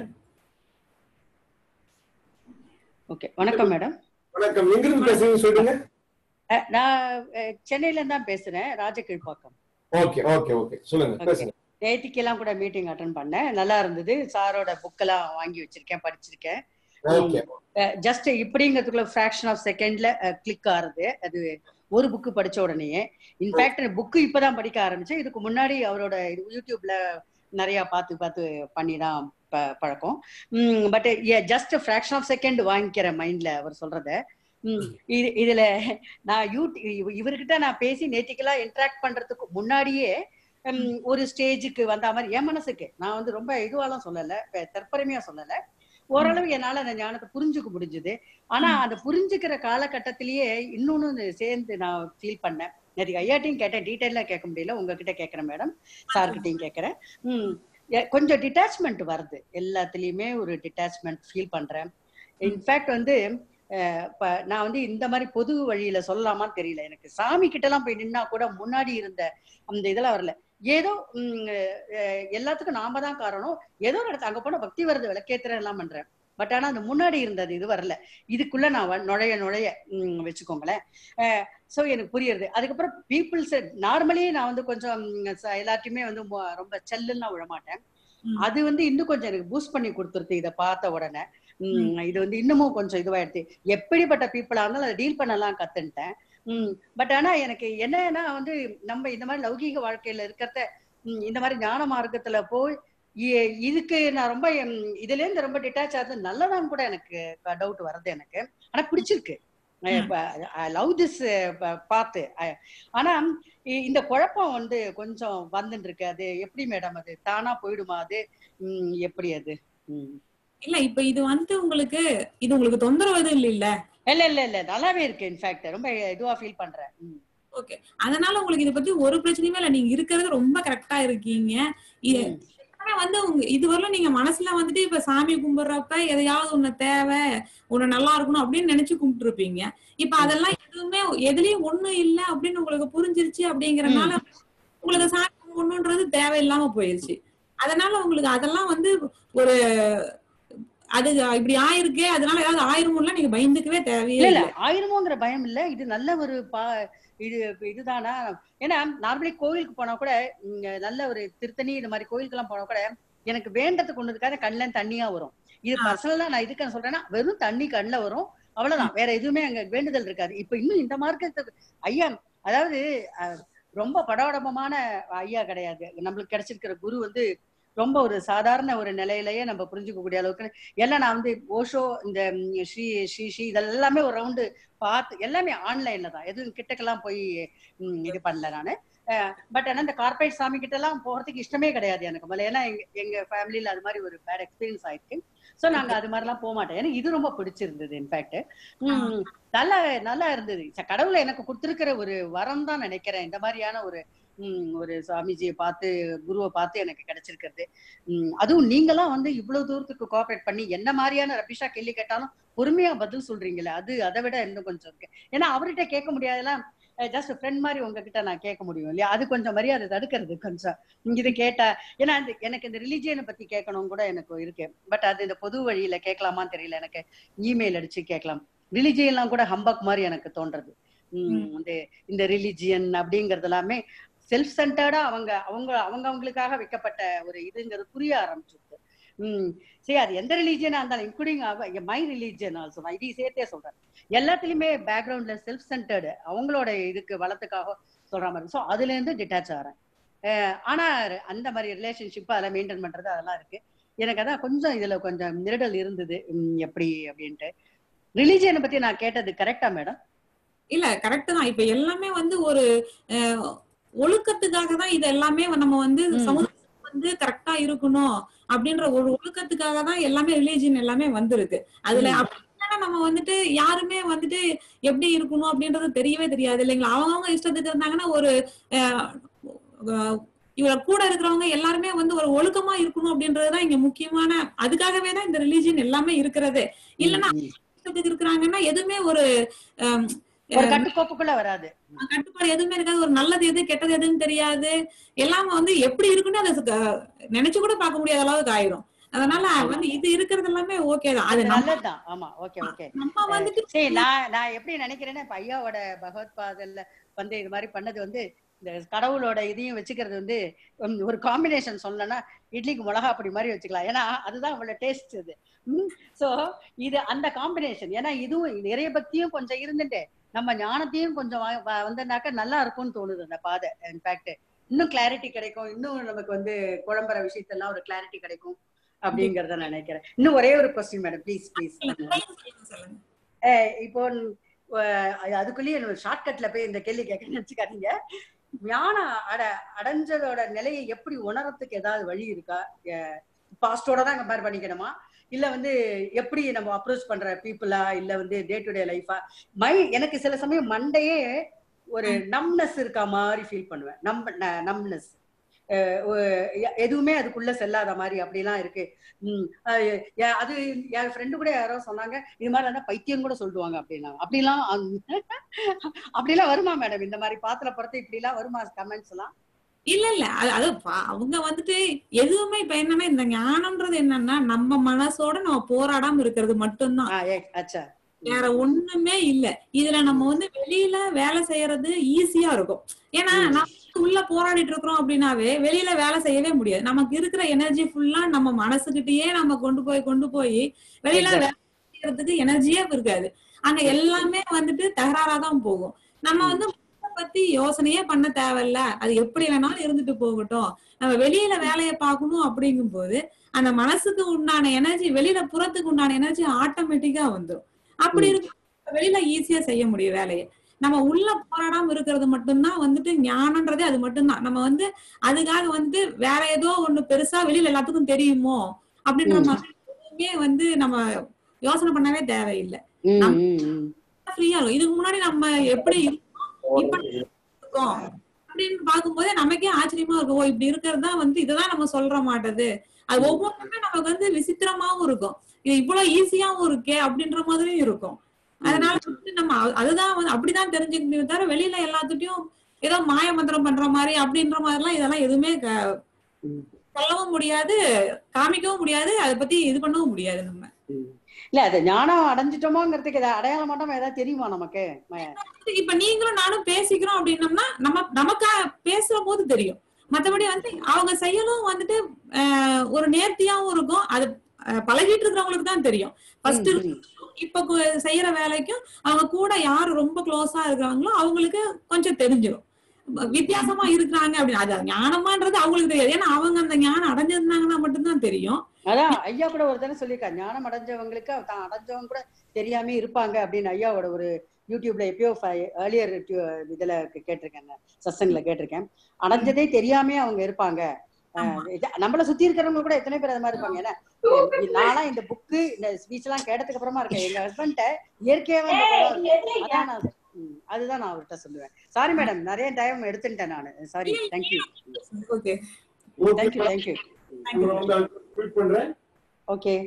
ஓகே வணக்கம் மேடம் வணக்கம் எங்கிருந்து பேசுறீங்க சொல்லுங்க அஹ், நான் அஹ், சென்னையில இருந்து தான் பேசுறேன் ராஜகீழ்பாக்கம் ஓகே ஓகே ஓகே சொல்லுங்க ஓகே பேசுங்க நேத்திக்கெல்லாம் கூட மீட்டிங் அட்டன் பண்ணேன் நல்லா இருந்தது சாரோட புக்கெல்லாம் வாங்கி வச்சிருக்கேன் படிச்சிருக்கேன் ஓகே ஜஸ்ட் இப்படிங்கிறதுக்குள்ள ஃபிராக்ஷன் ஆஃப் செகண்ட்ல கிளிக் ஆறுது அது ஒரு புக்கு படிச்ச உடனேயே இன்ஃபேக்ட் புக்கு இப்பதான் படிக்க ஆரம்பிச்சேன் இதுக்கு முன்னாடி அவரோட இது யூடியூப்ல நிறைய பார்த்து பார்த்து பண்ணி தான் ப- பழக்கம் but just fraction of second வாங்கிக்கிற மைண்ட்ல அவர் சொல்றத ம், இது இதுல நான் யூ இவர்கிட்ட நான் பேசி நேத்திக்கலா இன்டராக்ட் பண்றதுக்கு முன்னாடியே ம், ஒரு ஸ்டேஜுக்கு வந்த மாதிரி என் மனசுக்கு நான் வந்து ரொம்ப இதுவாலாம் சொல்லல பெ- தற்பெருமையா சொல்லல ஓரளவு என்னால அந்த ஞானத்தை புரிஞ்சுக்க முடிஞ்சுது ஆனா அந்த புரிஞ்சுக்கிற காலகட்டத்திலேயே இன்னொன்னு சேர்ந்து நான் ஃபீல் பண்ணேன் நேற்று ஐயாட்டையும் கேட்டேன் டீட்டெயிலா கேட்க முடியல உங்ககிட்ட கேட்கறேன் மேடம் சார்கிட்டையும் கேட்கறேன் ம் எ- கொஞ்சம் டிட்டாச்மெண்ட் வருது எல்லாத்துலயுமே ஒரு டிட்டாச்மெண்ட் ஃபீல் பண்றேன் இன்ஃபேக்ட் வந்து அஹ், இப்ப நான் வந்து இந்த மாதிரி பொது வழியில சொல்லலாமான்னு தெரியல எனக்கு சாமி கிட்ட எல்லாம் போய் நின்னா கூட முன்னாடி இருந்த அந்த இதெல்லாம் வரல ஏதோ ம், அஹ், எல்லாத்துக்கும் நாம தான் காரணம் ஏதோ ஒரு இடத்துல அங்க போன பக்தி வருது விளக்கேத்துறேன் எல்லாம் பண்றேன் பட் ஆனா அந்த முன்னாடி இருந்தது இது வரல இதுக்குள்ள நான் வ- நுழைய நுழைய ம், வச்சுக்கோங்களேன் சோ எனக்கு புரியுது அதுக்கப்புறம் பீப்புள்ஸ் நார்மலி நான் வந்து கொஞ்சம் ம், ச- எல்லாத்தையுமே வந்து மொ- ரொம்ப செல்லுன்னா விழமாட்டேன் ம். அது வந்து இன்னும் கொஞ்சம் எனக்கு பூஸ்ட் பண்ணி கொடுத்துருது இதை பார்த்த உடனே ம், இது வந்து இன்னமும் கொஞ்சம் இதுவாயிடுது எப்படிப்பட்ட பீப்புளா இருந்தாலும் அதை டீல் பண்ணலாம் கத்துன்ட்டேன் ம் பட் ஆனா எனக்கு என்னன்னா வந்து நம்ம இந்த மாதிரி லௌகீக வாழ்க்கையில இருக்கிறத ம், இந்த மாதிரி ஞான மார்க்கத்துல போய் இ- இதுக்கு நான் ரொம்ப ம், இதுல இருந்து ரொம்ப டிட்டாச் ஆகுது நல்லதான்னு கூட எனக்கு டவுட் வருது எனக்கு ஆனா பிடிச்சிருக்கு லவ் திஸ் பார்த்து அஹ், ஆனா இ- இந்த குழப்பம் வந்து கொஞ்சம் வந்துட்டு இருக்கு அது எப்படி மேடம் அது தானா போயிடுமா அது ம், எப்படி அது ம். இல்ல இப்ப இது வந்து உங்களுக்கு இது உங்களுக்கு தொந்தரவு எதுவும் இல்ல இல்ல இல்ல இல்ல இல்ல நல்லாவே இருக்கு இன்ஃபேக்ட் ரொம்ப இதுவா ஃபீல் பண்றேன் ம். ஓகே அதனால உங்களுக்கு இத பத்தி ஒரு பிரச்சனையுமே இல்ல நீங்க இருக்கிறது ரொம்ப கரெக்டா இருக்கீங்க இது ம். ஆனா வந்து உங்க இதுவரையிலும் நீங்க மனசுல வந்துட்டு இப்ப சாமி கும்பிடுறப்ப எதையாவது ஒண்ணு தேவை ஒண்ணு நல்லா இருக்கணும் அப்படின்னு நினைச்சு கும்பிட்டு இருப்பீங்க இப்ப அதெல்லாம் எதுவுமே எதுலயும் ஒண்ணு இல்ல அப்படின்னு உங்களுக்கு புரிஞ்சிருச்சு அப்படிங்கறதுனால உங்களுக்கு சாமி கும்பிடணுன்றது தேவையில்லாம போயிருச்சு அதனால உங்களுக்கு அதெல்லாம் வந்து ஒரு அது இப்படி ஆயிருக்கே அதனால ஏதாவது ஆயிருமுல்ல நீங்க பயந்துக்கவே தேவையே இல்ல இல்ல இல்லை ஆயிருமோங்கிற பயம் இல்ல இது நல்ல ஒரு பா இது இதுதானா ஏன்னா நார்மலி கோவிலுக்கு போனா கூட இங்க நல்ல ஒரு திருத்தணி இந்த மாதிரி கோயிலுக்கு எல்லாம் போனா கூட எனக்கு வேண்டதுக்கு ஒண்ணுக்காக கண்ணுல தண்ணியா வரும் இது ஆ. பர்சனலா நான் இதுக்கு சொல்றேன்னா வெறும் தண்ணி கண்ணுல வரும் அவ்வளவுதான் வேற எதுவுமே அங்க வேண்டுதல் இருக்காது இப்ப இன்னும் இந்த மார்க்கத்துக்கு ஐயா அதாவது அஹ், ரொம்ப படவடமான ஐயா கிடையாது நம்மளுக்கு கிடைச்சிருக்கிற குரு வந்து ரொம்ப ஒரு சாதாரண ஒரு நிலையிலேயே நம்ம புரிஞ்சுக்கக்கூடிய அளவுக்கு எல்லாம் நான் வந்து ஓஷோ இந்த ம், ஸ்ரீ ஸ்ரீ ஸ்ரீ இதெல்லாமே ஒரு ரவுண்டு பார்த்து எல்லாமே ஆன்லைன்ல தான் எதுவும் கிட்டக்கெல்லாம் போய் ம், இது பண்ணல நானு பட் ஆனா இந்த கார்பரேட் சாமி கிட்ட எல்லாம் போறதுக்கு இஷ்டமே கிடையாது எனக்கு முதல்ல ஏன்னா எங்க எங்க ஃபேமிலியில அது மாதிரி ஒரு பேட் எக்ஸ்பீரியன்ஸ் ஆயிருக்கு சோ நாங்க அது மாதிரிலாம் போக மாட்டோம் எனக்கு இது ரொம்ப பிடிச்சிருந்தது இன்ஃபேக்ட் நல்லா நல்லா இருந்தது ச- கடவுளை எனக்கு கொடுத்திருக்கிற ஒரு வரம் தான் நினைக்கிறேன் இந்த மாதிரியான ஒரு ம், ஒரு சாமிஜியை பார்த்து குருவை பார்த்து எனக்கு கிடைச்சிருக்கிறது ம், அதுவும் நீங்களாம் வந்து இவ்வளவு தூரத்துக்கு கோஆபரேட் பண்ணி என்ன மாதிரியான ரபிஷா கேள்வி கேட்டாலும் பொறுமையா பதில் சொல்றீங்களே அது அதை விட இன்னும் கொஞ்சம் இருக்கு ஏன்னா அவர்கிட்ட கேட்க முடியாதெல்லாம் ஜஸ்ட் ஃப்ரெண்ட் மாதிரி உங்ககிட்ட நான் கேட்க முடியும் இல்லையா அது கொஞ்சம் மரியாதை தடுக்கிறது கொஞ்சம் இங்க இது கேட்டா ஏன்னா இந்த எனக்கு இந்த ரிலிஜியனை பத்தி கேட்கணும் கூட எனக்கு இருக்கு பட் அது இந்த பொது வழியில கேட்கலாமான்னு தெரியல எனக்கு இமெயில் அடிச்சு கேட்கலாம் ரிலிஜியன்லாம் கூட ஹம்பக் மாதிரி எனக்கு தோன்றது உம் இந்த இந்த ரிலிஜியன் அப்படிங்கறது எல்லாமே செல்ஃப் சென்டர்டா அவங்க அவங்க அவங்க அவங்களுக்காக வைக்கப்பட்ட ஒரு இதுங்கிறது புரிய ஆரம்பிச்சிருக்கு உம் சரி அது எந்த ரிலீஜியனா இருந்தாலும் இன்க்ளூடிங் மை ரிலீஜியன் ஆல்சோ நான் இதையும் சேர்த்தே சொல்றேன் எல்லாத்துலயுமே பேக்ரவுண்ட்ல செல்ஃப் சென்டர்டு அவங்களோட இதுக்கு வளத்துக்காக சொல்ற மாதிரி ஸோ அதுல இருந்து டிட்டாச் ஆகிறேன் அஹ் ஆனா அந்த மாதிரி ரிலேஷன்ஷிப் அதெல்லாம் மெயின்டைன் பண்றது அதெல்லாம் இருக்கு எனக்கு அதான் கொஞ்சம் இதுல கொஞ்சம் நிரடல் இருந்தது உம் எப்படி அப்படின்ட்டு ரிலீஜியனை பத்தி நான் கேட்டது கரெக்டா மேடம் இல்ல கரெக்ட் தான் இப்ப எல்லாமே வந்து ஒரு அஹ், ஒழுக்கத்துக்காக தான் இது எல்லாமே நம்ம வந்து சமுதாயம் வந்து கரெக்டா இருக்கணும் அப்படின்ற ஒரு ஒழுக்கத்துக்காக தான் எல்லாமே ரிலீஜியன் எல்லாமே வந்திருக்கு அதுல ம். அப்படி இல்லைன்னா நம்ம வந்துட்டு யாருமே வந்துட்டு எப்படி இருக்கணும் அப்படின்றது தெரியவே தெரியாது இல்லைங்களா அவங்கவுங்க இஷ்டத்துக்கு இருந்தாங்கன்னா ஒரு அஹ், அஹ், இவர கூட இருக்கிறவங்க எல்லாருமே வந்து ஒரு ஒழுக்கமா இருக்கணும் அப்படின்றதுதான் இங்க முக்கியமான அதுக்காகவே தான் இந்த ரிலீஜியன் எல்லாமே இருக்கிறது இல்லைன்னா இஷ்டத்துக்கு இருக்கிறாங்கன்னா எதுவுமே ஒரு அஹ், ஒரு கட்டுக்கோப்புக்குள்ள வராது கட்டுப்பாடு எதுவுமே இருக்காது ஒரு நல்லது எது கெட்டது எதுன்னு தெரியாது எல்லாமே வந்து எப்படி இருக்குன்னு அதை க- நினைச்சு கூட பார்க்க முடியாத அளவுக்கு ஆயிரும் அதனால வந்து இது இருக்கிறது எல்லாமே ஓகே தான் அது அது நம்ம நல்லதுதான் ஆமா ஓகே ஓகே நம்ம வந்துட்டு சரி நான் நான் எப்படி நினைக்கிறேன்னா இப்ப ஐயாவோட பகவத் பாதல்ல வந்து இது மாதிரி பண்ணது வந்து இந்த கடவுளோட இதையும் வச்சுக்கிறது வந்து உம், ஒரு காம்பினேஷன் சொல்லணும்னா இட்லிக்கு மிளகா அப்படி மாதிரி வச்சுக்கலாம் ஏன்னா அதுதான் அவளோட டேஸ்ட் இது சோ இது அந்த காம்பினேஷன் ஏன்னா இதுவும் நிறைய பக்தியும் கொஞ்சம் இருந்துட்டு நம்ம ஞானத்தையும் கொஞ்சம் வ- வ- வந்தனாக்கா நல்லா இருக்கும்னு தோணுது அந்த பாதை இன்ஃபேக்ட் இன்னும் கிளாரிட்டி கிடைக்கும் இன்னும் நமக்கு வந்து குழம்புற விஷயத்தெல்லாம் ஒரு கிளாரிட்டி கிடைக்கும் அப்படிங்கறத நான் நினைக்கிறேன் இன்னும் ஒரே ஒரு கொஸ்டின் மேடம் ப்ளீஸ் ப்ளீஸ் சொல்லுங்க இப்போ அஹ், அதுக்குள்ளேயே ஷார்ட்கட்ல போய் இந்த கேள்வி கேட்க நினைச்சுக்காதீங்க ஞானம் அட அடைஞ்சதோட நிலையை எப்படி உணரத்துக்கு ஏதாவது வழி இருக்கா பாஸ்டோட தான் கம்பேர் பண்ணிக்கணுமா இல்ல வந்து எப்படி நம்ம அப்ரோச் பண்ற பீப்புளா இல்ல வந்து டே டு டே லைஃபா மை எனக்கு சில சமயம் மண்டையே ஒரு நம்னஸ் இருக்கா மாதிரி ஃபீல் பண்ணுவேன் நம் நம்னஸ் எதுவுமே அதுக்குள்ள செல்லாத மாதிரி அப்படிலாம் இருக்கு உம் அஹ் எ- அது என் ஃப்ரெண்டு கூட யாரோ சொன்னாங்க இது மாதிரி இருந்தா பைத்தியம் கூட சொல்லுவாங்க அப்படின்னாங்க அப்படிலாம் அந்த- அப்படிலாம் வருமா மேடம் இந்த மாதிரி பாத்திர பொறுத்து இப்படி எல்லாம் வருமா கமெண்ட்ஸ் எல்லாம் இல்ல இல்ல அது அது பா- அவங்க வந்துட்டு எதுவுமே இப்ப என்னன்னா இந்த ஞானம்ன்றது என்னன்னா நம்ம மனசோட நம்ம போராடாம இருக்கிறது மட்டும்தான் ஆ, ஏ, அச்சா வேற ஒண்ணுமே இல்ல இதுல நம்ம வந்து வெளியில வேலை செய்யறது ஈஸியா இருக்கும் ஏன்னா நம்ம உள்ள போராடிட்டு இருக்கிறோம் அப்படின்னாவே வெளியில வேலை செய்யவே முடியாது நமக்கு இருக்கிற எனர்ஜி ஃபுல்லா நம்ம மனசுகிட்டயே நம்ம கொண்டு போய் கொண்டு போய் வெளியில Exactly. வேலை செய்யறதுக்கு எனர்ஜியே இருக்காது அங்க எல்லாமே வந்துட்டு தகராறாதான் போகும் நம்ம வந்து மனசை பத்தி யோசனையே பண்ண தேவையில்ல அது எப்படி வேணாலும் இருந்துட்டு போகட்டும் நம்ம வெளியில வேலையை பார்க்கணும் அப்படிங்கும் போது அந்த மனசுக்கு உண்டான எனர்ஜி வெளியில புறத்துக்கு உண்டான எனர்ஜி ஆட்டோமேட்டிக்கா வந்துரும் அப்படி இருக்க வெளியில ஈஸியா செய்ய முடியும் வேலையை நம்ம உள்ள போராடாம இருக்கிறது மட்டும்தான் வந்துட்டு ஞானன்றதே அது மட்டும்தான் நம்ம வந்து அதுக்காக வந்து வேற ஏதோ ஒண்ணு பெருசா வெளியில எல்லாத்துக்கும் தெரியுமோ அப்படின்ற ம். மாதிரி எதுவுமே வந்து நம்ம யோசனை பண்ணவே தேவையில்லை ம், நம்ம ம், ம். ஃப்ரீயா இருக்கும் இதுக்கு முன்னாடி நம்ம எப்படி இருந்தோம் இப்ப இருக்கோம் அப்படின்னு பார்க்கும்போதே நமக்கே ஆச்சரியமா இருக்கும் ஓ இப்படி இருக்கிறது தான் வந்து இதுதான் நம்ம சொல்ற மாட்டது அது ஒவ்வொன்றுமே நமக்கு வந்து விசித்திரமாவும் இருக்கும் இது இவ்வளவு ஈஸியாவும் இருக்கே அப்படின்ற மாதிரியும் இருக்கும் அதனால வந்து நம்ம அ- அதுதான் வந்து அப்படிதான் தெரிஞ்சுக்க முடியும் தவிர வெளியில எல்லாத்துட்டையும் ஏதோ மாய மந்திரம் பண்ற மாதிரி அப்படின்ற மாதிரி எல்லாம் இதெல்லாம் எதுவுமே க- சொல்லவும் முடியாது காமிக்கவும் முடியாது அதை பத்தி இது பண்ணவும் முடியாது நம்ம இல்ல அது ஞானம் அடைஞ்சிட்டோமோங்கிறதுக்கு ஏதாவது அடையாளம் மாட்டோம் ஏதாவது தெரியுமா நமக்கு ம- இப்ப நீங்களும் நானும் பேசிக்கிறோம் அப்படின்னம்னா நம்ம நமக்கா பேசுற போது தெரியும் மத்தபடி வந்து அவங்க செயலும் வந்துட்டு ஆஹ், ஒரு நேர்த்தியாவும் இருக்கும் அது ஆஹ், பழகிட்டு இருக்கிறவங்களுக்கு தான் தெரியும் ஃபர்ஸ்ட் ம், ம். இப்ப கு- செய்யற வேலைக்கும் அவங்க கூட யாரு ரொம்ப க்ளோஸா இருக்கிறாங்களோ அவங்களுக்கு கொஞ்சம் தெரிஞ்சிடும் வித்தியாசமா இருக்கிறாங்க அப்படின்னு அது ஞானமான்றது அவங்களுக்கு தெரியாது ஏன்னா அவங்க அந்த ஞானம் அடைஞ்சிருந்தாங்கன்னா மட்டும்தான் தெரியும் அதான் ஐயா கூட ஒரு தடவை சொல்லியிருக்காரு ஞானம் அடைஞ்சவங்களுக்கு தான் அடைஞ்சவங்க கூட தெரியாம இருப்பாங்க அப்படின்னு ஐயாவோட ஒரு யூடியூப்ல எப்பயோ ஏர்லியர் இதுல கேட்டிருக்கேன் சசங்ல கேட்டிருக்கேன் அடைஞ்சதே தெரியாம அவங்க இருப்பாங்க அஹ் இது- நம்மள சுத்தி இருக்கிறவங்க கூட எத்தனை பேர் அது மாதிரி இருப்பாங்க ஏன்னா எ- நான்லாம் இந்த புக்கு இந்த ஸ்பீச் எல்லாம் கேட்டதுக்கு அப்புறமா இருக்கேன் எங்க ஹஸ்பண்ட இயற்கையாவே இந்த குணம் இருக்கு. அதான் நான் ம், அதுதான் நான் அவர்கிட்ட சொல்லுவேன் சாரி மேடம் நிறைய டைம் எடுத்துட்டேன் நான் sorry thank you okay thank you thank you உங்களை வந்து ட்வீட் பண்றேன் ஓகே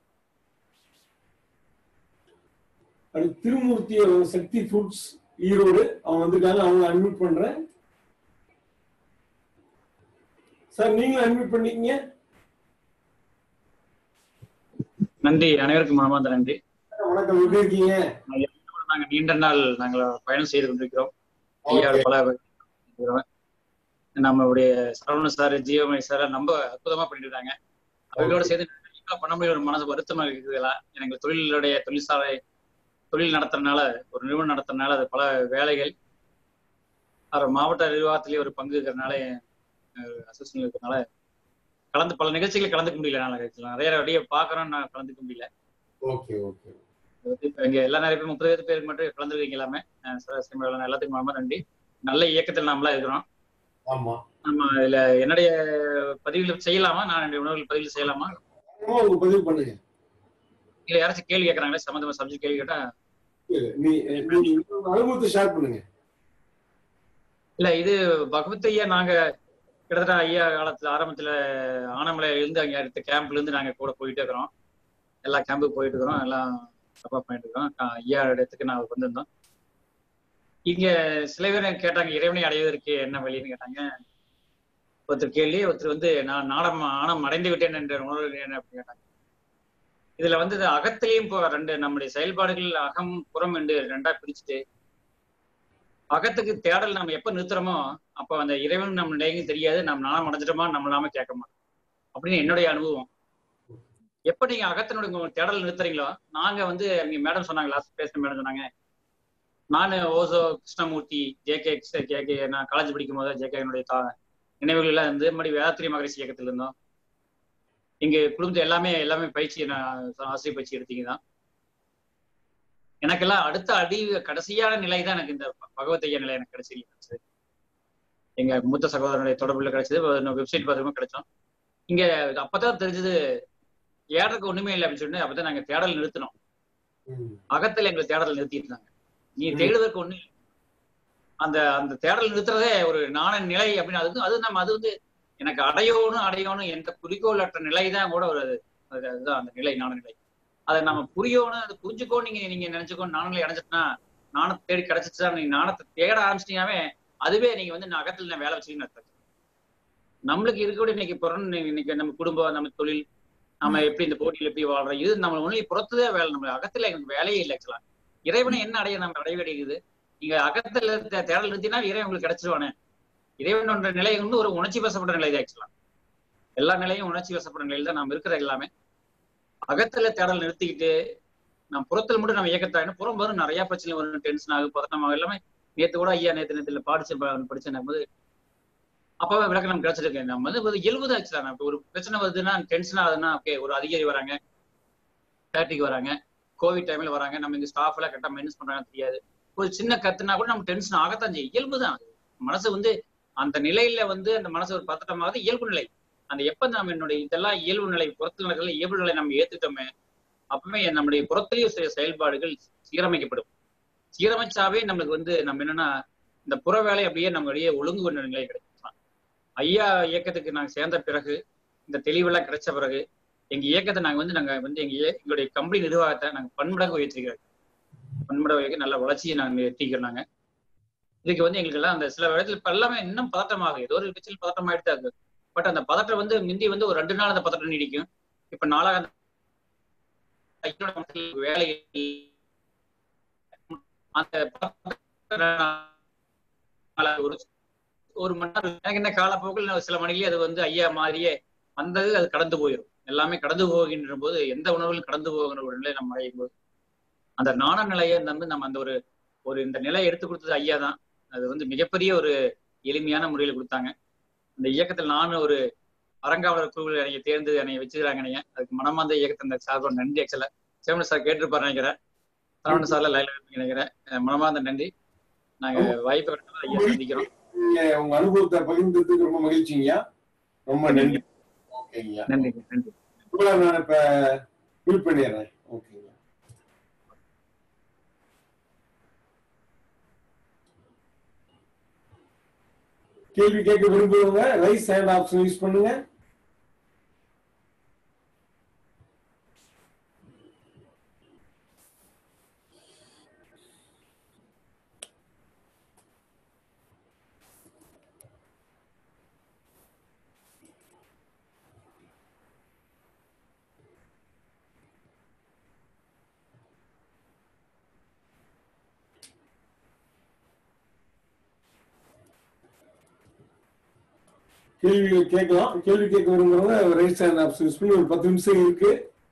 அது திருமூர்த்தி அவங்க சக்தி ஃப்ரூட்ஸ் ஈரோடு அவங்க வந்திருக்காங்க அவங்க அன்மியூட் பண்றேன் சார் நீங்களும் அன்மியூட் பண்ணிக்கங்க நன்றி அனைவருக்கும் மனமார்ந்த நன்றி வணக்கம் எப்படி இருக்கீங்க நாங்க நீண்ட நாள் நாங்கள் பயணம் செய்து கொண்டிருக்கிறோம் ஐயா பல இருக்கிறோம். நம்மளுடைய சரவண சார் ஜீவமணி சார் ரொம்ப அற்புதமா பண்ணிட்டு இருக்காங்க அவர்களோட சேர்ந்து நீங்களா பண்ண முடிய ஒரு மனசு வருத்தமா இருக்குது இதெல்லாம் எனக்கு தொழிலுடைய தொழிற்சாலை தொழில் நடத்துறதுனால ஒரு நிறுவனம் நடத்துறதுனால அது பல வேலைகள் அவர் மாவட்ட நிர்வாகத்திலேயே ஒரு பங்கு இருக்கிறதுனால அசோசியேஷன் இருக்கிறதுனால கலந்து பல நிகழ்ச்சிகளை கலந்துக்க முடியல நான் நிறைய நிறைய பாக்குறோம் நான் கலந்துக்க முடியல ஓகே ஓகே வந்து இப்ப இங்க எல்லா நிறைய பேர் முப்பது பேருக்கு மட்டும் கலந்துருக்கீங்க எல்லாமே அஹ் சராசரி மேடம் எல்லாத்துக்கும் ரொம்ப நன்றி நல்ல இயக்கத்தில் நாமளா இருக்கிறோம் ஆமா நம்ம இதுல என்னுடைய பதிவுகள் செய்யலாமா நான் என்னுடைய உணவுகள் பதிவு செய்யலாமா ஆமா, உங்க பதிவு பண்ணுங்க இல்ல யாராச்சும் கேள்வி கேட்கறாங்களே சம்பந்தமா சப்ஜெக்ட் கேள்வி கேட்டா இல்ல, நீ நீங்க உங்க அனுபவத்தை ஷேர் பண்ணுங்க இல்ல இது பகவத் ஐயா நாங்க கிட்டத்தட்ட ஐயா காலத்துல ஆரம்பத்துல ஆனமலையில இருந்து அங்க அடுத்த கேம்ப்ல இருந்து நாங்க கூட போயிட்டு இருக்கிறோம் எல்லா கேம்புக்கு போயிட்டு இருக்கிறோம் எல்லாம் சப்போர்ட் பண்ணிட்டு இருக்கோம் அஹ் ஐயா இடத்துக்கு நான் வந்திருந்தோம் இங்க சில பேர் கேட்டாங்க இறைவனை அடைவதற்கு என்ன வழின்னு கேட்டாங்க ஒருத்தர் கேள்வி ஒருத்தர் வந்து நான் நாடம் ஆணம் அடைந்து விட்டேன் என்ற உணர்வு என்ன அப்படின்னு கேட்டாங்க இதுல வந்து இது அகத்திலையும் இப்போ ரெண்டு நம்முடைய செயல்பாடுகள் அகம் புறம் என்று ரெண்டா பிரிச்சுட்டு அகத்துக்கு தேடல் நம்ம எப்ப நிறுத்துறோமோ அப்ப அந்த இறைவன் நம்ம நிலையும் தெரியாது நம்ம நாணம் அடைஞ்சிட்டோமா நம்ம இல்லாம கேட்க மாட்டோம் அப்படின்னு என்னுடைய அனுபவம் எப்ப நீங்க அகத்தினுடைய உங்க தேடல் நிறுத்துறீங்களோ நாங்க வந்து நீங்க மேடம் சொன்னாங்க லாஸ்ட் பேசின மேடம் சொன்னாங்க நான் ஓசோ கிருஷ்ணமூர்த்தி ஜேகே ஜேகே நான் காலேஜ் படிக்கும் போது ஜேகே என்னுடைய தா நினைவுகள் எல்லாம் இருந்து மறுபடி வேதாத்திரி மகரிஷி இயக்கத்துல இருந்தோம் இங்க குடும்பத்தை எல்லாமே எல்லாமே பயிற்சி நான் ஆசிரியர் பயிற்சி எடுத்தீங்க தான் எனக்கெல்லாம் அடுத்த அடி கடைசியான நிலை தான் எனக்கு இந்த பகவத்தையா நிலை எனக்கு கிடைச்சி கிடைச்சது எங்க மூத்த சகோதரனுடைய தொடர்புல கிடைச்சது வெப்சைட் பார்த்துமே கிடைச்சோம் இங்க அப்பதான் தெரிஞ்சது ஏறதுக்கு ஒண்ணுமே இல்லை அப்படின்னு சொல்லிட்டு அப்பதான் நாங்க தேடல் நிறுத்தினோம் அகத்துல எங்களை தேடல் நிறுத்திட்டு இருந்தாங்க நீ தேடுவதற்கு ஒண்ணு இல்லை அந்த அந்த தேடல் நிறுத்துறதே ஒரு நாண நிலை அப்படின்னு அது அது நம்ம அது வந்து எனக்கு அடையணும் அடையணும் எந்த குறிக்கோள் அற்ற நிலை தான் கூட ஒரு அது அதுதான் அந்த நிலை நாண நிலை அதை நம்ம புரியணும் அது புரிஞ்சுக்கோ நீங்க நீங்க நினைச்சுக்கோ நாணநிலை அடைஞ்சிட்டுனா நாணத்தை தேடி கிடைச்சிச்சா நீங்க நாணத்தை தேட ஆரம்பிச்சிட்டீங்கன்னாவே அதுவே நீங்க வந்து நான் அகத்துல நான் வேலை வச்சுக்கீங்கன்னு அர்த்தம் நம்மளுக்கு இருக்கக்கூடிய இன்னைக்கு புறம் இன்னைக்கு நம்ம குடும்பம் நம்ம தொழில் நம்ம எப்படி இந்த போட்டியில் எப்படி வாழ்றோம் இது நம்ம ஒன்லி புறத்துதே வேலை நம்ம அகத்துல எங்களுக்கு வேலையே இல்லை ஆக்சுவலா இறைவனை என்ன அடைய நம்ம அடைய வேண்டியது நீங்க அகத்துல தேடல் நிறுத்தினா இறைவன் உங்களுக்கு கிடைச்சிருவானே இறைவனோட நிலை வந்து ஒரு உணர்ச்சி வசப்பட்ட நிலை தான் ஆக்சுவலா எல்லா நிலையும் உணர்ச்சி வசப்பட்ட நிலையில் தான் நம்ம இருக்கிற எல்லாமே அகத்துல தேடல் நிறுத்திக்கிட்டு நம்ம புறத்தில் மட்டும் நம்ம இயக்கத்தாயினா புறம் வரும் நிறைய பிரச்சனை வரும் டென்ஷன் ஆகும் பதட்டமாகும் எல்லாமே நேத்து கூட ஐயா நேத்து நேத்துல பாடிச்சு படிச்சேன் போது அப்பவே விளக்கம் நமக்கு கிடைச்சிருக்கு நம்ம வந்து இயல்பு தான் ஆக்சுவலா நம்ம ஒரு பிரச்சனை வருதுன்னா டென்ஷன் ஆகுதுன்னா ஓகே ஒரு அதிகாரி வராங்க ஃபேக்டரிக்கு வராங்க கோவிட் டைம்ல வராங்க நம்ம இங்க ஸ்டாஃப் எல்லாம் கரெக்டா மெயின்ஸ் பண்றாங்க தெரியாது ஒரு சின்ன கத்துனா கூட நம்ம டென்ஷன் ஆகத்தான் செய்யும் இயல்பு தான் மனசு வந்து அந்த நிலையில வந்து அந்த மனசு ஒரு பதட்டமாகுது இயல்பு நிலை அந்த எப்ப நம்ம என்னுடைய இதெல்லாம் இயல்பு நிலை புறத்தில் நடக்கிற இயல்பு நிலை நம்ம ஏத்துட்டோமே அப்பவுமே நம்முடைய புறத்திலேயும் செயல்பாடுகள் சீரமைக்கப்படும் சீரமைச்சாவே நம்மளுக்கு வந்து நம்ம என்னன்னா இந்த புற வேலை அப்படியே நம்மளுடைய ஒழுங்கு பண்ண நிலை கிடைக்கும் ஐயா இயக்கத்துக்கு நாங்க சேர்ந்த பிறகு இந்த தெளிவெல்லாம் கிடைச்ச பிறகு எங்க இயக்கத்தை நாங்க வந்து நாங்க வந்து எங்க எங்களுடைய கம்பெனி நிர்வாகத்தை நாங்க பன்மடங்கு உயர்த்திக்கிறோம் பன்மடங்கு உயர்த்தி நல்ல வளர்ச்சியை நாங்க எத்திக்கிறோம் நாங்க இதுக்கு வந்து எங்களுக்கு எல்லாம் அந்த சில இடத்துல இப்ப எல்லாமே இன்னும் பதட்டமாகும் ஏதோ ஒரு பிரச்சனை பதட்டமாயிட்டு தான் இருக்கு பட் அந்த பதட்டம் வந்து முந்தி வந்து ஒரு ரெண்டு நாள் அந்த பதட்டம் நீடிக்கும் இப்ப நாளாக வேலை அந்த ஒரு ஒரு மணி நேரம் எனக்கு என்ன காலப்போக்கில் சில மணிலேயே அது வந்து ஐயா மாதிரியே வந்தது அது கடந்து போயிடும் எல்லாமே கடந்து போகின்ற போது எந்த உணவுகளும் கடந்து போகின்ற ஒரு நிலை நம்ம அடையும் போது அந்த நாண நிலையை வந்து நம்ம அந்த ஒரு ஒரு இந்த நிலையை எடுத்து கொடுத்தது ஐயா தான் அது வந்து மிகப்பெரிய ஒரு எளிமையான முறையில் கொடுத்தாங்க அந்த இயக்கத்தில் நானும் ஒரு அறங்காவலர் குழுவில் என்னை தேர்ந்து என்னை வச்சுக்கிறாங்க நீங்க அதுக்கு மனமாந்த இயக்கத்தை அந்த சார்போட நன்றி ஆக்சுவலா சேமன் சார் கேட்டிருப்பாரு நினைக்கிறேன் சரவண சார்ல லைல நினைக்கிறேன் மனமார்ந்த நன்றி நாங்க வாய்ப்பு கிடைச்சா ஐயா சந்திக்கிறோம் உங்க அனுபவத்தை பகிர்ந்ததுக்கு ரொம்ப மகிழ்ச்சிங்கய்யா ரொம்ப நன்றி ஓகேங்கய்யா நன்றி நன்றி உங்களை நான் இப்ப ஃபில் பண்ணிடுறேன் ஓகேங்க கேள்வி கேட்க விரும்புறவங்க ரைஸ் ஹேண்ட் ஆப்ஷன் யூஸ் பண்ணுங்க கேள்வி கேட்கலாம் கேள்வி கேட்க விரும்புறவங்க ரைட் ஹேண்ட் ஆப்ஷன் யூஸ் பண்ணி ஒரு பத்து நிமிஷம் இருக்கு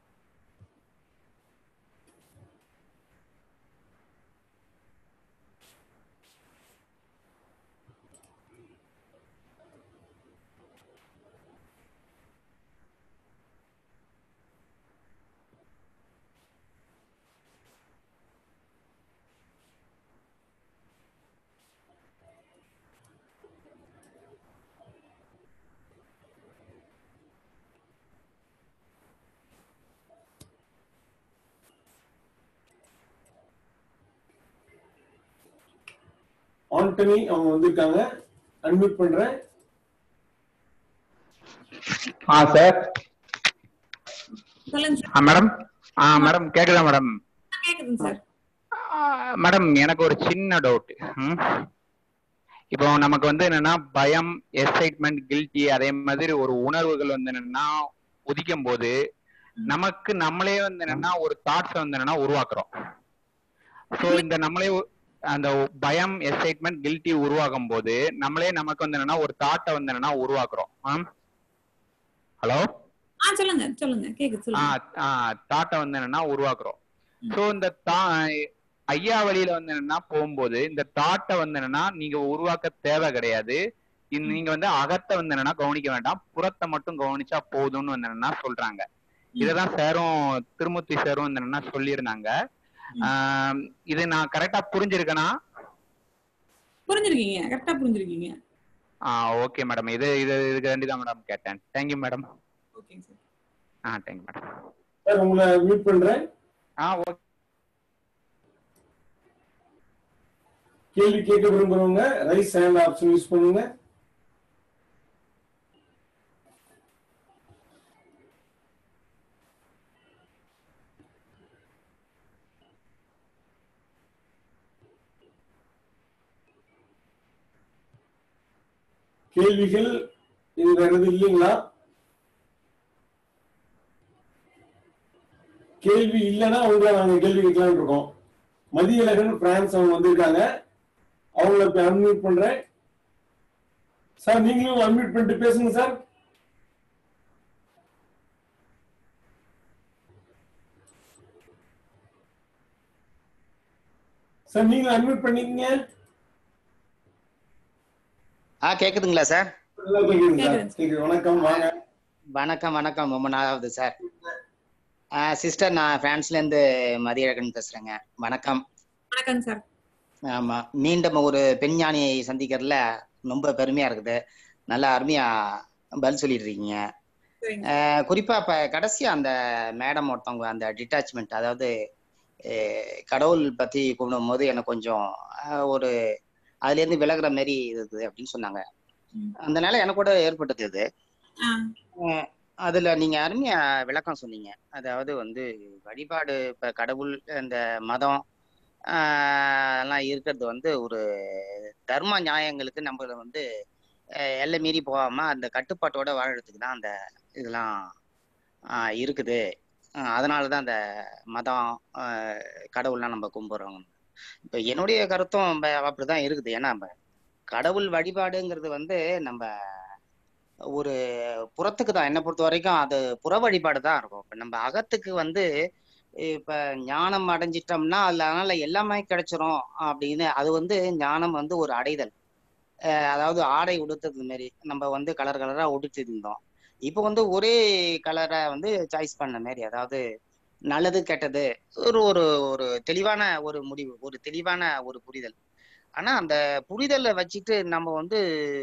ஆண்டனி அவங்க வந்திருக்காங்க அட்மிட் பண்றேன் ஆ சார் சொல்லுங்க ஆ மேடம் ஆ மேடம் கேக்குதா மேடம் சார் கேக்குதுங்க சார் மேடம் எனக்கு ஒரு சின்ன டவுட் இப்போ நமக்கு வந்து என்னன்னா பயம் எக்ஸைட்மெண்ட் கில்ட்டி அதே மாதிரி ஒரு உணர்வுகள் வந்து என்னன்னா உதிக்கும் போது நமக்கு நம்மளே வந்து என்னன்னா ஒரு தாட்ஸ் வந்து என்னன்னா உருவாக்குறோம் ஸோ இந்த நம்மளே ஒ- அந்த பயம் எக்ஸைட்மெண்ட் கில்ட்டி உருவாகும் போது நம்மளே நமக்கு வந்து என்னன்னா ஒரு தாட்டை வந்து என்னன்னா உருவாக்குறோம் ஹலோ ஆ சொல்லுங்க சொல்லுங்க கேக்குது சொல்லுங்க தாட்டை வந்து என்னன்னா உருவாக்குறோம் சோ இந்த தா ஐயா வழியில வந்து என்னன்னா போகும்போது இந்த தாட்டை வந்து என்னன்னா நீங்க உருவாக்க தேவை கிடையாது இந்த நீங்க வந்து அகத்தை வந்து என்னன்னா கவனிக்க வேண்டாம் புறத்தை மட்டும் கவனிச்சா போதும்னு வந்து என்னன்னா சொல்றாங்க இததான் சாரும் திருமூர்த்தி சாரும் வந்து என்னன்னா சொல்லியிருந்தாங்க ஆஹ் இது நான் கரெக்டா புரிஞ்சிருக்கேனா புரிஞ்சிருக்கீங்க கரெக்டா புரிஞ்சிருக்கீங்க ஆ ஓகே மேடம் இது இது இதுக்கு வேண்டி தான் மேடம் கேட்டேன் தேங்க்யூ மேடம் ஓகேங்க சார் ஆ தேங்க்யூ மேடம் சார் உங்களை மியூட் பண்றேன் ஆ ஓகே கேள்வி கேட்க விரும்புறவங்க ரைஸ் ஹேண்ட் ஆப்ஷன் யூஸ் பண்ணுங்க கேள்விகள் இது வேற எதுவும் இல்லைங்களா கேள்வி இல்லைன்னா உங்களை நாங்க கேள்வி கேட்கலாம்னு இருக்கோம் மதியழகன் பிரான்ஸ் அவங்க வந்திருக்காங்க அவங்கள இப்ப அன்மியூட் பண்றேன் சார் நீங்களும் அன்மியூட் பண்ணிட்டு பேசுங்க சார் சார் நீங்களும் அன்மியூட் பண்ணிக்கங்க ஆ கேக்குதுங்களா சார் நல்லா கேக்குதுங்க சார் கேக்குது வணக்கம் வாங்க வணக்கம் வணக்கம் ரொம்ப நாளாவது சார் சிஸ்டர் நான் பிரான்ஸ்ல இருந்து மதியழகன் பேசுறேங்க வணக்கம் வணக்கம் சார் ஆமா மீண்டும் ஒரு பெண் ஞானியை சந்திக்கிறதுல ரொம்ப பெருமையா இருக்குது நல்லா அருமையா பதில் சொல்லிட்டு இருக்கீங்க அஹ் குறிப்பா இப்ப கடைசியா அந்த மேடம் ஒருத்தவங்க அந்த டிட்டாச்மெண்ட் அதாவது அஹ் கடவுள் பத்தி கூப்பிடும் போது எனக்கு கொஞ்சம் அஹ் ஒரு அதுல இருந்து விலகுற மாதிரி இருக்குது அப்படின்னு சொன்னாங்க அந்த நிலை எனக்கு கூட ஏற்பட்டது இது அஹ் அதுல நீங்க அருமையா விளக்கம் சொன்னீங்க அதாவது வந்து வழிபாடு இப்ப கடவுள் இந்த மதம் ஆஹ் எல்லாம் இருக்கிறது வந்து ஒரு தர்ம நியாயங்களுக்கு நம்மள வந்து அஹ் எல்லை மீறி போகாம அந்த கட்டுப்பாட்டோட வாழறதுக்கு தான் அந்த இதெல்லாம் ஆஹ் இருக்குது ஆஹ் அதனாலதான் அந்த மதம் ஆஹ் கடவுள்லாம் நம்ம கும்பிடுறோம் இப்ப என்னுடைய கருத்தும் ப- அப்படிதான் இருக்குது ஏன்னா நம்ம கடவுள் வழிபாடுங்கிறது வந்து நம்ம ஒரு புறத்துக்கு தான் என்னை பொறுத்த வரைக்கும் அது புற வழிபாடு தான் இருக்கும் இப்ப நம்ம அகத்துக்கு வந்து இப்ப ஞானம் அடைஞ்சிட்டோம்னா அதுல அதனால எல்லாமே கிடைச்சிரும் அப்படின்னு அது வந்து ஞானம் வந்து ஒரு அடைதல் அஹ் அதாவது ஆடை உடுத்தது மாதிரி நம்ம வந்து கலர் கலரா உடுத்தி இருந்தோம் இப்போ வந்து ஒரே கலரை வந்து சாய்ஸ் பண்ண மாதிரி அதாவது நல்லது கெட்டது ஒரு ஒரு ஒரு தெளிவான ஒரு முடிவு ஒரு தெளிவான ஒரு புரிதல் ஆனா அந்த புரிதலை வச்சுட்டு நம்ம வந்து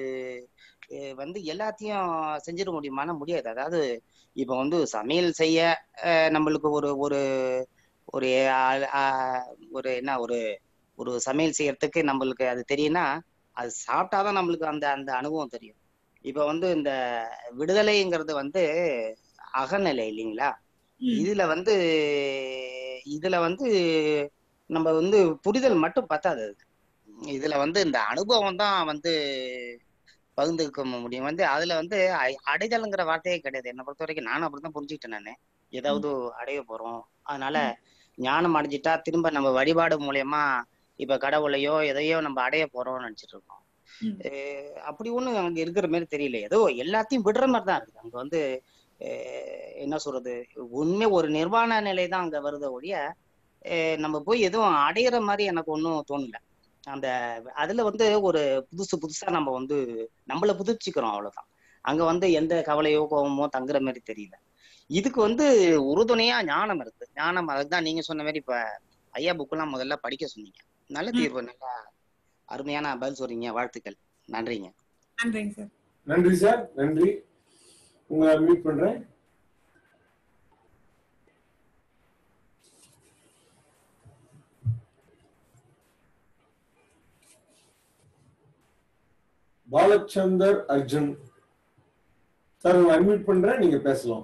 அஹ் வந்து எல்லாத்தையும் செஞ்சிட முடியுமானா முடியாது அதாவது இப்போ வந்து சமையல் செய்ய அஹ் நம்மளுக்கு ஒரு ஒரு ஒரு ஆ- ஆ- ஒரு என்ன ஒரு ஒரு சமையல் செய்யறதுக்கு நம்மளுக்கு அது தெரியும்னா அது சாப்பிட்டாதான் நம்மளுக்கு அந்த அந்த அனுபவம் தெரியும் இப்போ வந்து இந்த விடுதலைங்கிறது வந்து அகநிலை இல்லைங்களா இதுல வந்து இதுல வந்து நம்ம வந்து புரிதல் மட்டும் பத்தாது அதுக்கு. இதுல வந்து இந்த அனுபவம் தான் வந்து பகிர்ந்துக்க முடியும் வந்து அதுல வந்து அ- அடைதல்ங்கிற வார்த்தையே கிடையாது என்னை பொறுத்த வரைக்கும் நானும் அப்படித்தான் புரிஞ்சுக்கிட்டேன் நானு ஏதாவது அடைய போறோம் அதனால ஞானம் அடைஞ்சிட்டா திரும்ப நம்ம வழிபாடு மூலியமா இப்ப கடவுளையோ எதையோ நம்ம அடைய போறோம்னு நினைச்சிட்டு இருக்கோம் அஹ் அப்படி ஒண்ணும் அங்க இருக்கிற மாதிரி தெரியல ஏதோ எல்லாத்தையும் விடுற மாதிரி தான் இருக்குது அங்க வந்து அஹ் என்ன சொல்றது உண்மை ஒரு நிர்வாண நிலை தான் அங்க வருத ஒழிய அஹ் நம்ம போய் எதுவும் அடையிற மாதிரி எனக்கு ஒன்றும் தோணல அந்த அதுல வந்து ஒரு புதுசு புதுசா நம்ம வந்து நம்மள புதுப்பிச்சுக்கிறோம் அவ்வளவுதான் அங்க வந்து எந்த கவலையோ கோபமோ தங்குற மாதிரி தெரியல இதுக்கு வந்து உறுதுணையா ஞானம் இருக்கு ஞானம் அதுதான் நீங்க சொன்ன மாதிரி இப்ப ஐயா புக்கெல்லாம் முதல்ல படிக்க சொன்னீங்க நல்ல தீர்வு நல்லா அருமையான பதில் சொல்றீங்க வாழ்த்துக்கள் நன்றிங்க நன்றிங்க சார் நன்றி சார் நன்றி உங்களை மீட் பண்றேன் பாலச்சந்தர் அர்ஜுன் சார் உங்களை அன்மியூட் பண்றேன் நீங்க பேசலாம்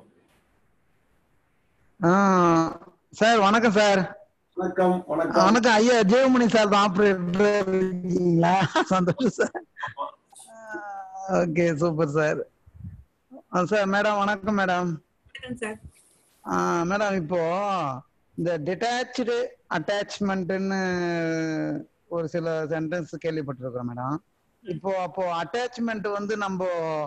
சார் வணக்கம் சார் வணக்கம் வணக்கம் வணக்கம் ஐயா ஜெயமணி சார் ஆப்ரேட்டர் இருக்கீங்களா சந்தோஷம் sir okay super sir sir madam வணக்கம் மேடம் வணக்கம் சார் மேடம் இப்போ இந்த டிட்டாச்சு அட்டாச்மெண்ட்னு ஒரு சில சென்டென்ஸ் கேள்விப்பட்டிருக்கோம் மேடம் இப்போ அப்போ அட்டாச்மெண்ட் வந்து நம்ம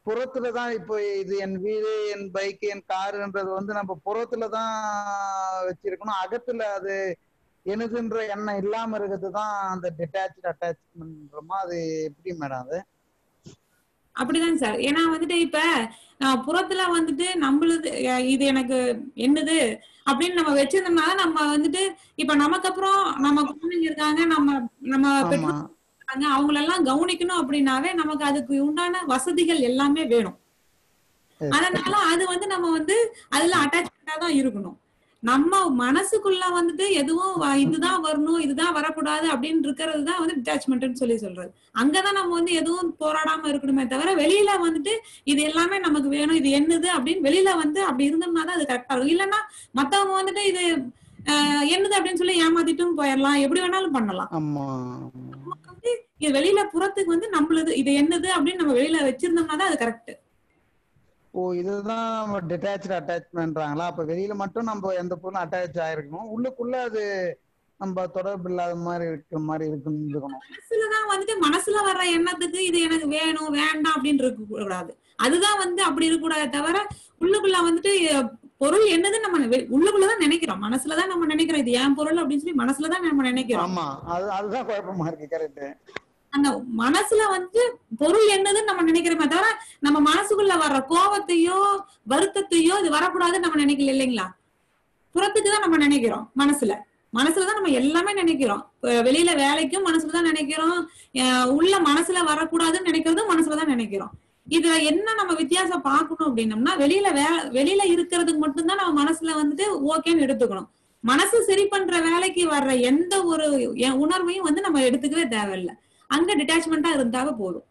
புறத்துல தான் இப்போ இது என் வீடு என் பைக் என் காருன்றது வந்து நம்ம புறத்துல தான் வச்சிருக்கணும் அகத்துல அது எனதுன்ற எண்ணம் இல்லாம இருக்கிறது தான் அந்த டிட்டாச் அட்டாச்மெண்ட்றோமா அது எப்படி மேடம் அது அப்படிதாங்க சார் ஏன்னா வந்துட்டு இப்ப நான் புறத்துல வந்துட்டு நம்மளுது அஹ் இது எனக்கு என்னது அப்படின்னு நம்ம வச்சிருந்தோம்னா நம்ம வந்துட்டு இப்ப நமக்கு அப்புறம் நம்ம குழந்தைங்க இருக்காங்க நம்ம நம்ம பெற்றோர் இருக்காங்க அவங்களெல்லாம் கவனிக்கணும் அப்படின்னாவே நமக்கு அதுக்கு உண்டான வசதிகள் எல்லாமே வேணும் அதனால அது வந்து நம்ம வந்து அதுல அட்டாச்மெண்டா தான் இருக்கணும் நம்ம மனசுக்குள்ள வந்துட்டு எதுவும் வ- இதுதான் வரணும் இதுதான் வரக்கூடாது அப்படின்னு இருக்கிறது தான் வந்து டிட்டாச்மெண்ட்னு சொல்லி சொல்றது அங்கதான் நம்ம வந்து எதுவும் போராடாம இருக்கணுமே தவிர வெளியில வந்துட்டு இது எல்லாமே நமக்கு வேணும் இது என்னது அப்படின்னு வெளியில வந்து அப்படி இருந்தோம்னா தான் அது கரெக்டா இருக்கும் இல்லைன்னா மத்தவங்க வந்துட்டு இது ஆஹ், என்னது அப்படின்னு சொல்லி ஏமாத்திட்டும் போயிடலாம் எப்படி வேணாலும் பண்ணலாம் ஆமா வந்து இது வெளியில புறத்துக்கு வந்து நம்மளுது இது என்னது அப்படின்னு நம்ம வெளியில வச்சிருந்தோம்னா தான் அது கரெக்ட் ஓ இதுதான் நம்ம டிட்டாச் அட்டாச்மெண்ட்றாங்களா அப்ப வெளியில மட்டும் நம்ம எந்த பொருளும் அட்டாச் ஆயிருக்கணும் உள்ளுக்குள்ள அது நம்ம தொடர்பு இல்லாத மாதிரி இருக்கிற மாதிரி இருக்குன்னு இருக்கணும் மனசுலதான் வந்துட்டு மனசுல வர்ற எண்ணத்துக்கு இது எனக்கு வேணும் வேண்டாம் அப்படின்னு இருக்க கூடாது அதுதான் வந்து அப்படி இருக்கக்கூடாதே தவிர உள்ளுக்குள்ள வந்துட்டு அஹ், பொருள் என்னது நம்ம வெ- உள்ளுக்குள்ளதான் நினைக்கிறோம் மனசுலதான் நம்ம நினைக்கிறோம் இது என் பொருள் அப்படின்னு சொல்லி மனசுலதான் நம்ம நினைக்கிறோம் ஆமா அது அதுதான் குழப்பமா இருக்கு கரெக்ட் அந்த மனசுல வந்து பொருள் என்னதுன்னு நம்ம நினைக்கிறோமே தவிர நம்ம மனசுக்குள்ள வர்ற கோபத்தையோ வருத்தத்தையோ இது வரக்கூடாதுன்னு நம்ம நினைக்கல இல்லைங்களா புறத்துக்கு தான் நம்ம நினைக்கிறோம் மனசுல மனசுலதான் நம்ம எல்லாமே நினைக்கிறோம் அஹ் வெளியில வேலைக்கும் மனசுலதான் நினைக்கிறோம் அஹ் உள்ள மனசுல வரக்கூடாதுன்னு நினைக்கிறதும் மனசுலதான் நினைக்கிறோம் இதுல என்ன நம்ம வித்தியாசம் பார்க்கணும் அப்படின்னம்னா வெளியில வே வெளியில இருக்கிறதுக்கு மட்டும்தான் நம்ம மனசுல வந்துட்டு ஓகேன்னு எடுத்துக்கணும் மனசு சரி பண்ற வேலைக்கு வர்ற எந்த ஒரு எ- உணர்வையும் வந்து நம்ம எடுத்துக்கவே தேவையில்லை அங்க டிட்டாச்மெண்டா இருந்தாவே போதும்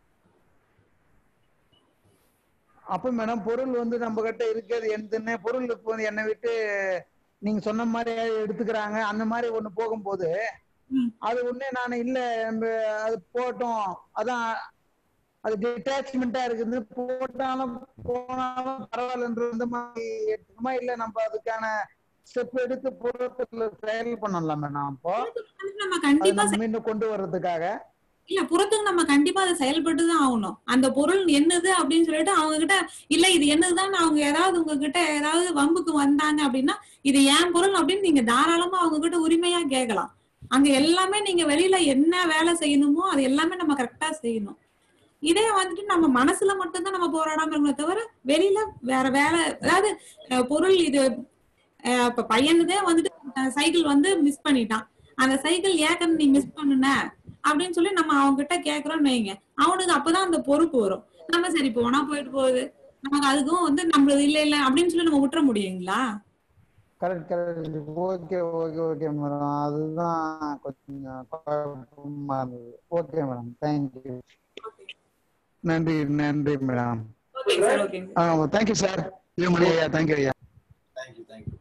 அப்ப மேடம் பொருள் வந்து நம்ம கிட்ட இருக்கிறது எந்தன்னு பொருள் இப்போ வந்து என்னை விட்டு நீங்க சொன்ன மாதிரி எடுத்துக்கிறாங்க அந்த மாதிரி ஒண்ணு போகும்போது அது ஒண்ணு நான் இல்ல நம்ம அது போட்டோம் அதான் அது டிட்டாச்மெண்டா இருக்குது போட்டாலும் போனாலும் பரவாயில்லன்ற இந்த மாதிரி எடுத்துக்கமா இல்ல நம்ம அதுக்கான ஸ்டெப் எடுத்து புறத்துல செயல் பண்ணலாம் மேடம் அப்போ நம்ம அது கண்டிப்பா நம்ம இன்னும் கொண்டு வர்றதுக்காக இல்ல புறத்துக்கு நம்ம கண்டிப்பா அதை செயல்பட்டு தான் ஆகணும் அந்த பொருள் என்னது அப்படின்னு சொல்லிட்டு அவங்க கிட்ட இல்ல இது என்னதுதான் அவங்க ஏதாவது உங்ககிட்ட ஏதாவது வம்புக்கு வந்தாங்க அப்படின்னா இது என் பொருள் அப்படின்னு நீங்க தாராளமா அவங்க கிட்ட உரிமையா கேட்கலாம் அங்க எல்லாமே நீங்க வெளியில என்ன வேலை செய்யணுமோ அது எல்லாமே நம்ம கரெக்டா செய்யணும் இதே வந்துட்டு நம்ம மனசுல மட்டும்தான் நம்ம போராடாம இருக்கணும் தவிர வெளியில வேற வேலை அதாவது அஹ், பொருள் இது அஹ், இப்ப பையனுதே வந்துட்டு சைக்கிள் வந்து மிஸ் பண்ணிட்டான் அந்த சைக்கிள் ஏக்கன் நீ மிஸ் பண்ணுன அப்படின்னு சொல்லி நம்ம அவங்க கிட்ட கேக்குறோம்னு வைங்க அவனுக்கு அப்பதான் அந்த பொறுப்பு வரும் நம்ம சரி போனா போயிட்டு போகுது நமக்கு அதுக்கும் வந்து நம்மளது இல்ல இல்ல அப்படின்னு சொல்லி நம்ம விட்டுற முடியுங்களா correct correct okay okay okay madam அதுதான் கொஞ்சம் குழப்பமா இருந்தது ஓகே மேடம் தேங்க்யூ நன்றி நன்றி மேடம் ஓகேங்க சார் ஓகேங்க ஆ தேங்க்யூ சார் மணி ஐயா தேங்க்யூ ஐயா தேங்க்யூ தேங்க்யூ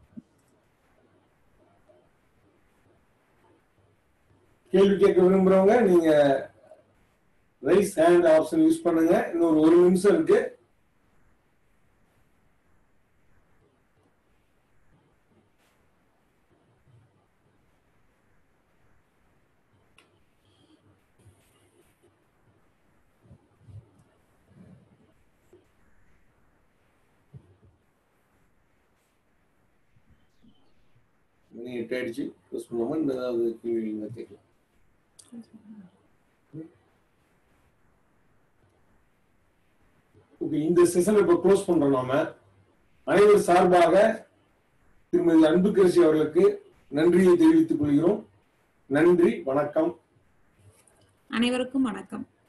கேள்வி கேட்க விரும்புறவங்க நீங்க ரைஸ் ஹேண்ட் ஆப்ஷன் யூஸ் பண்ணுங்க இன்னொரு ஒரு நிமிஷம் இருக்கு மணி எட்டு ஆயிடுச்சு க்ளோஸ் பண்ணுவோமா இன்னும் ஏதாவது கேள்வி இருந்தா கேட்கலாம் ஓகே இந்த செஷன் இப்ப க்ளோஸ் பண்றோம் நாம அனைவர் சார்பாக திருமதி அன்புக்கரசி அவர்களுக்கு நன்றியை தெரிவித்துக் கொள்கிறோம் நன்றி வணக்கம் அனைவருக்கும் வணக்கம்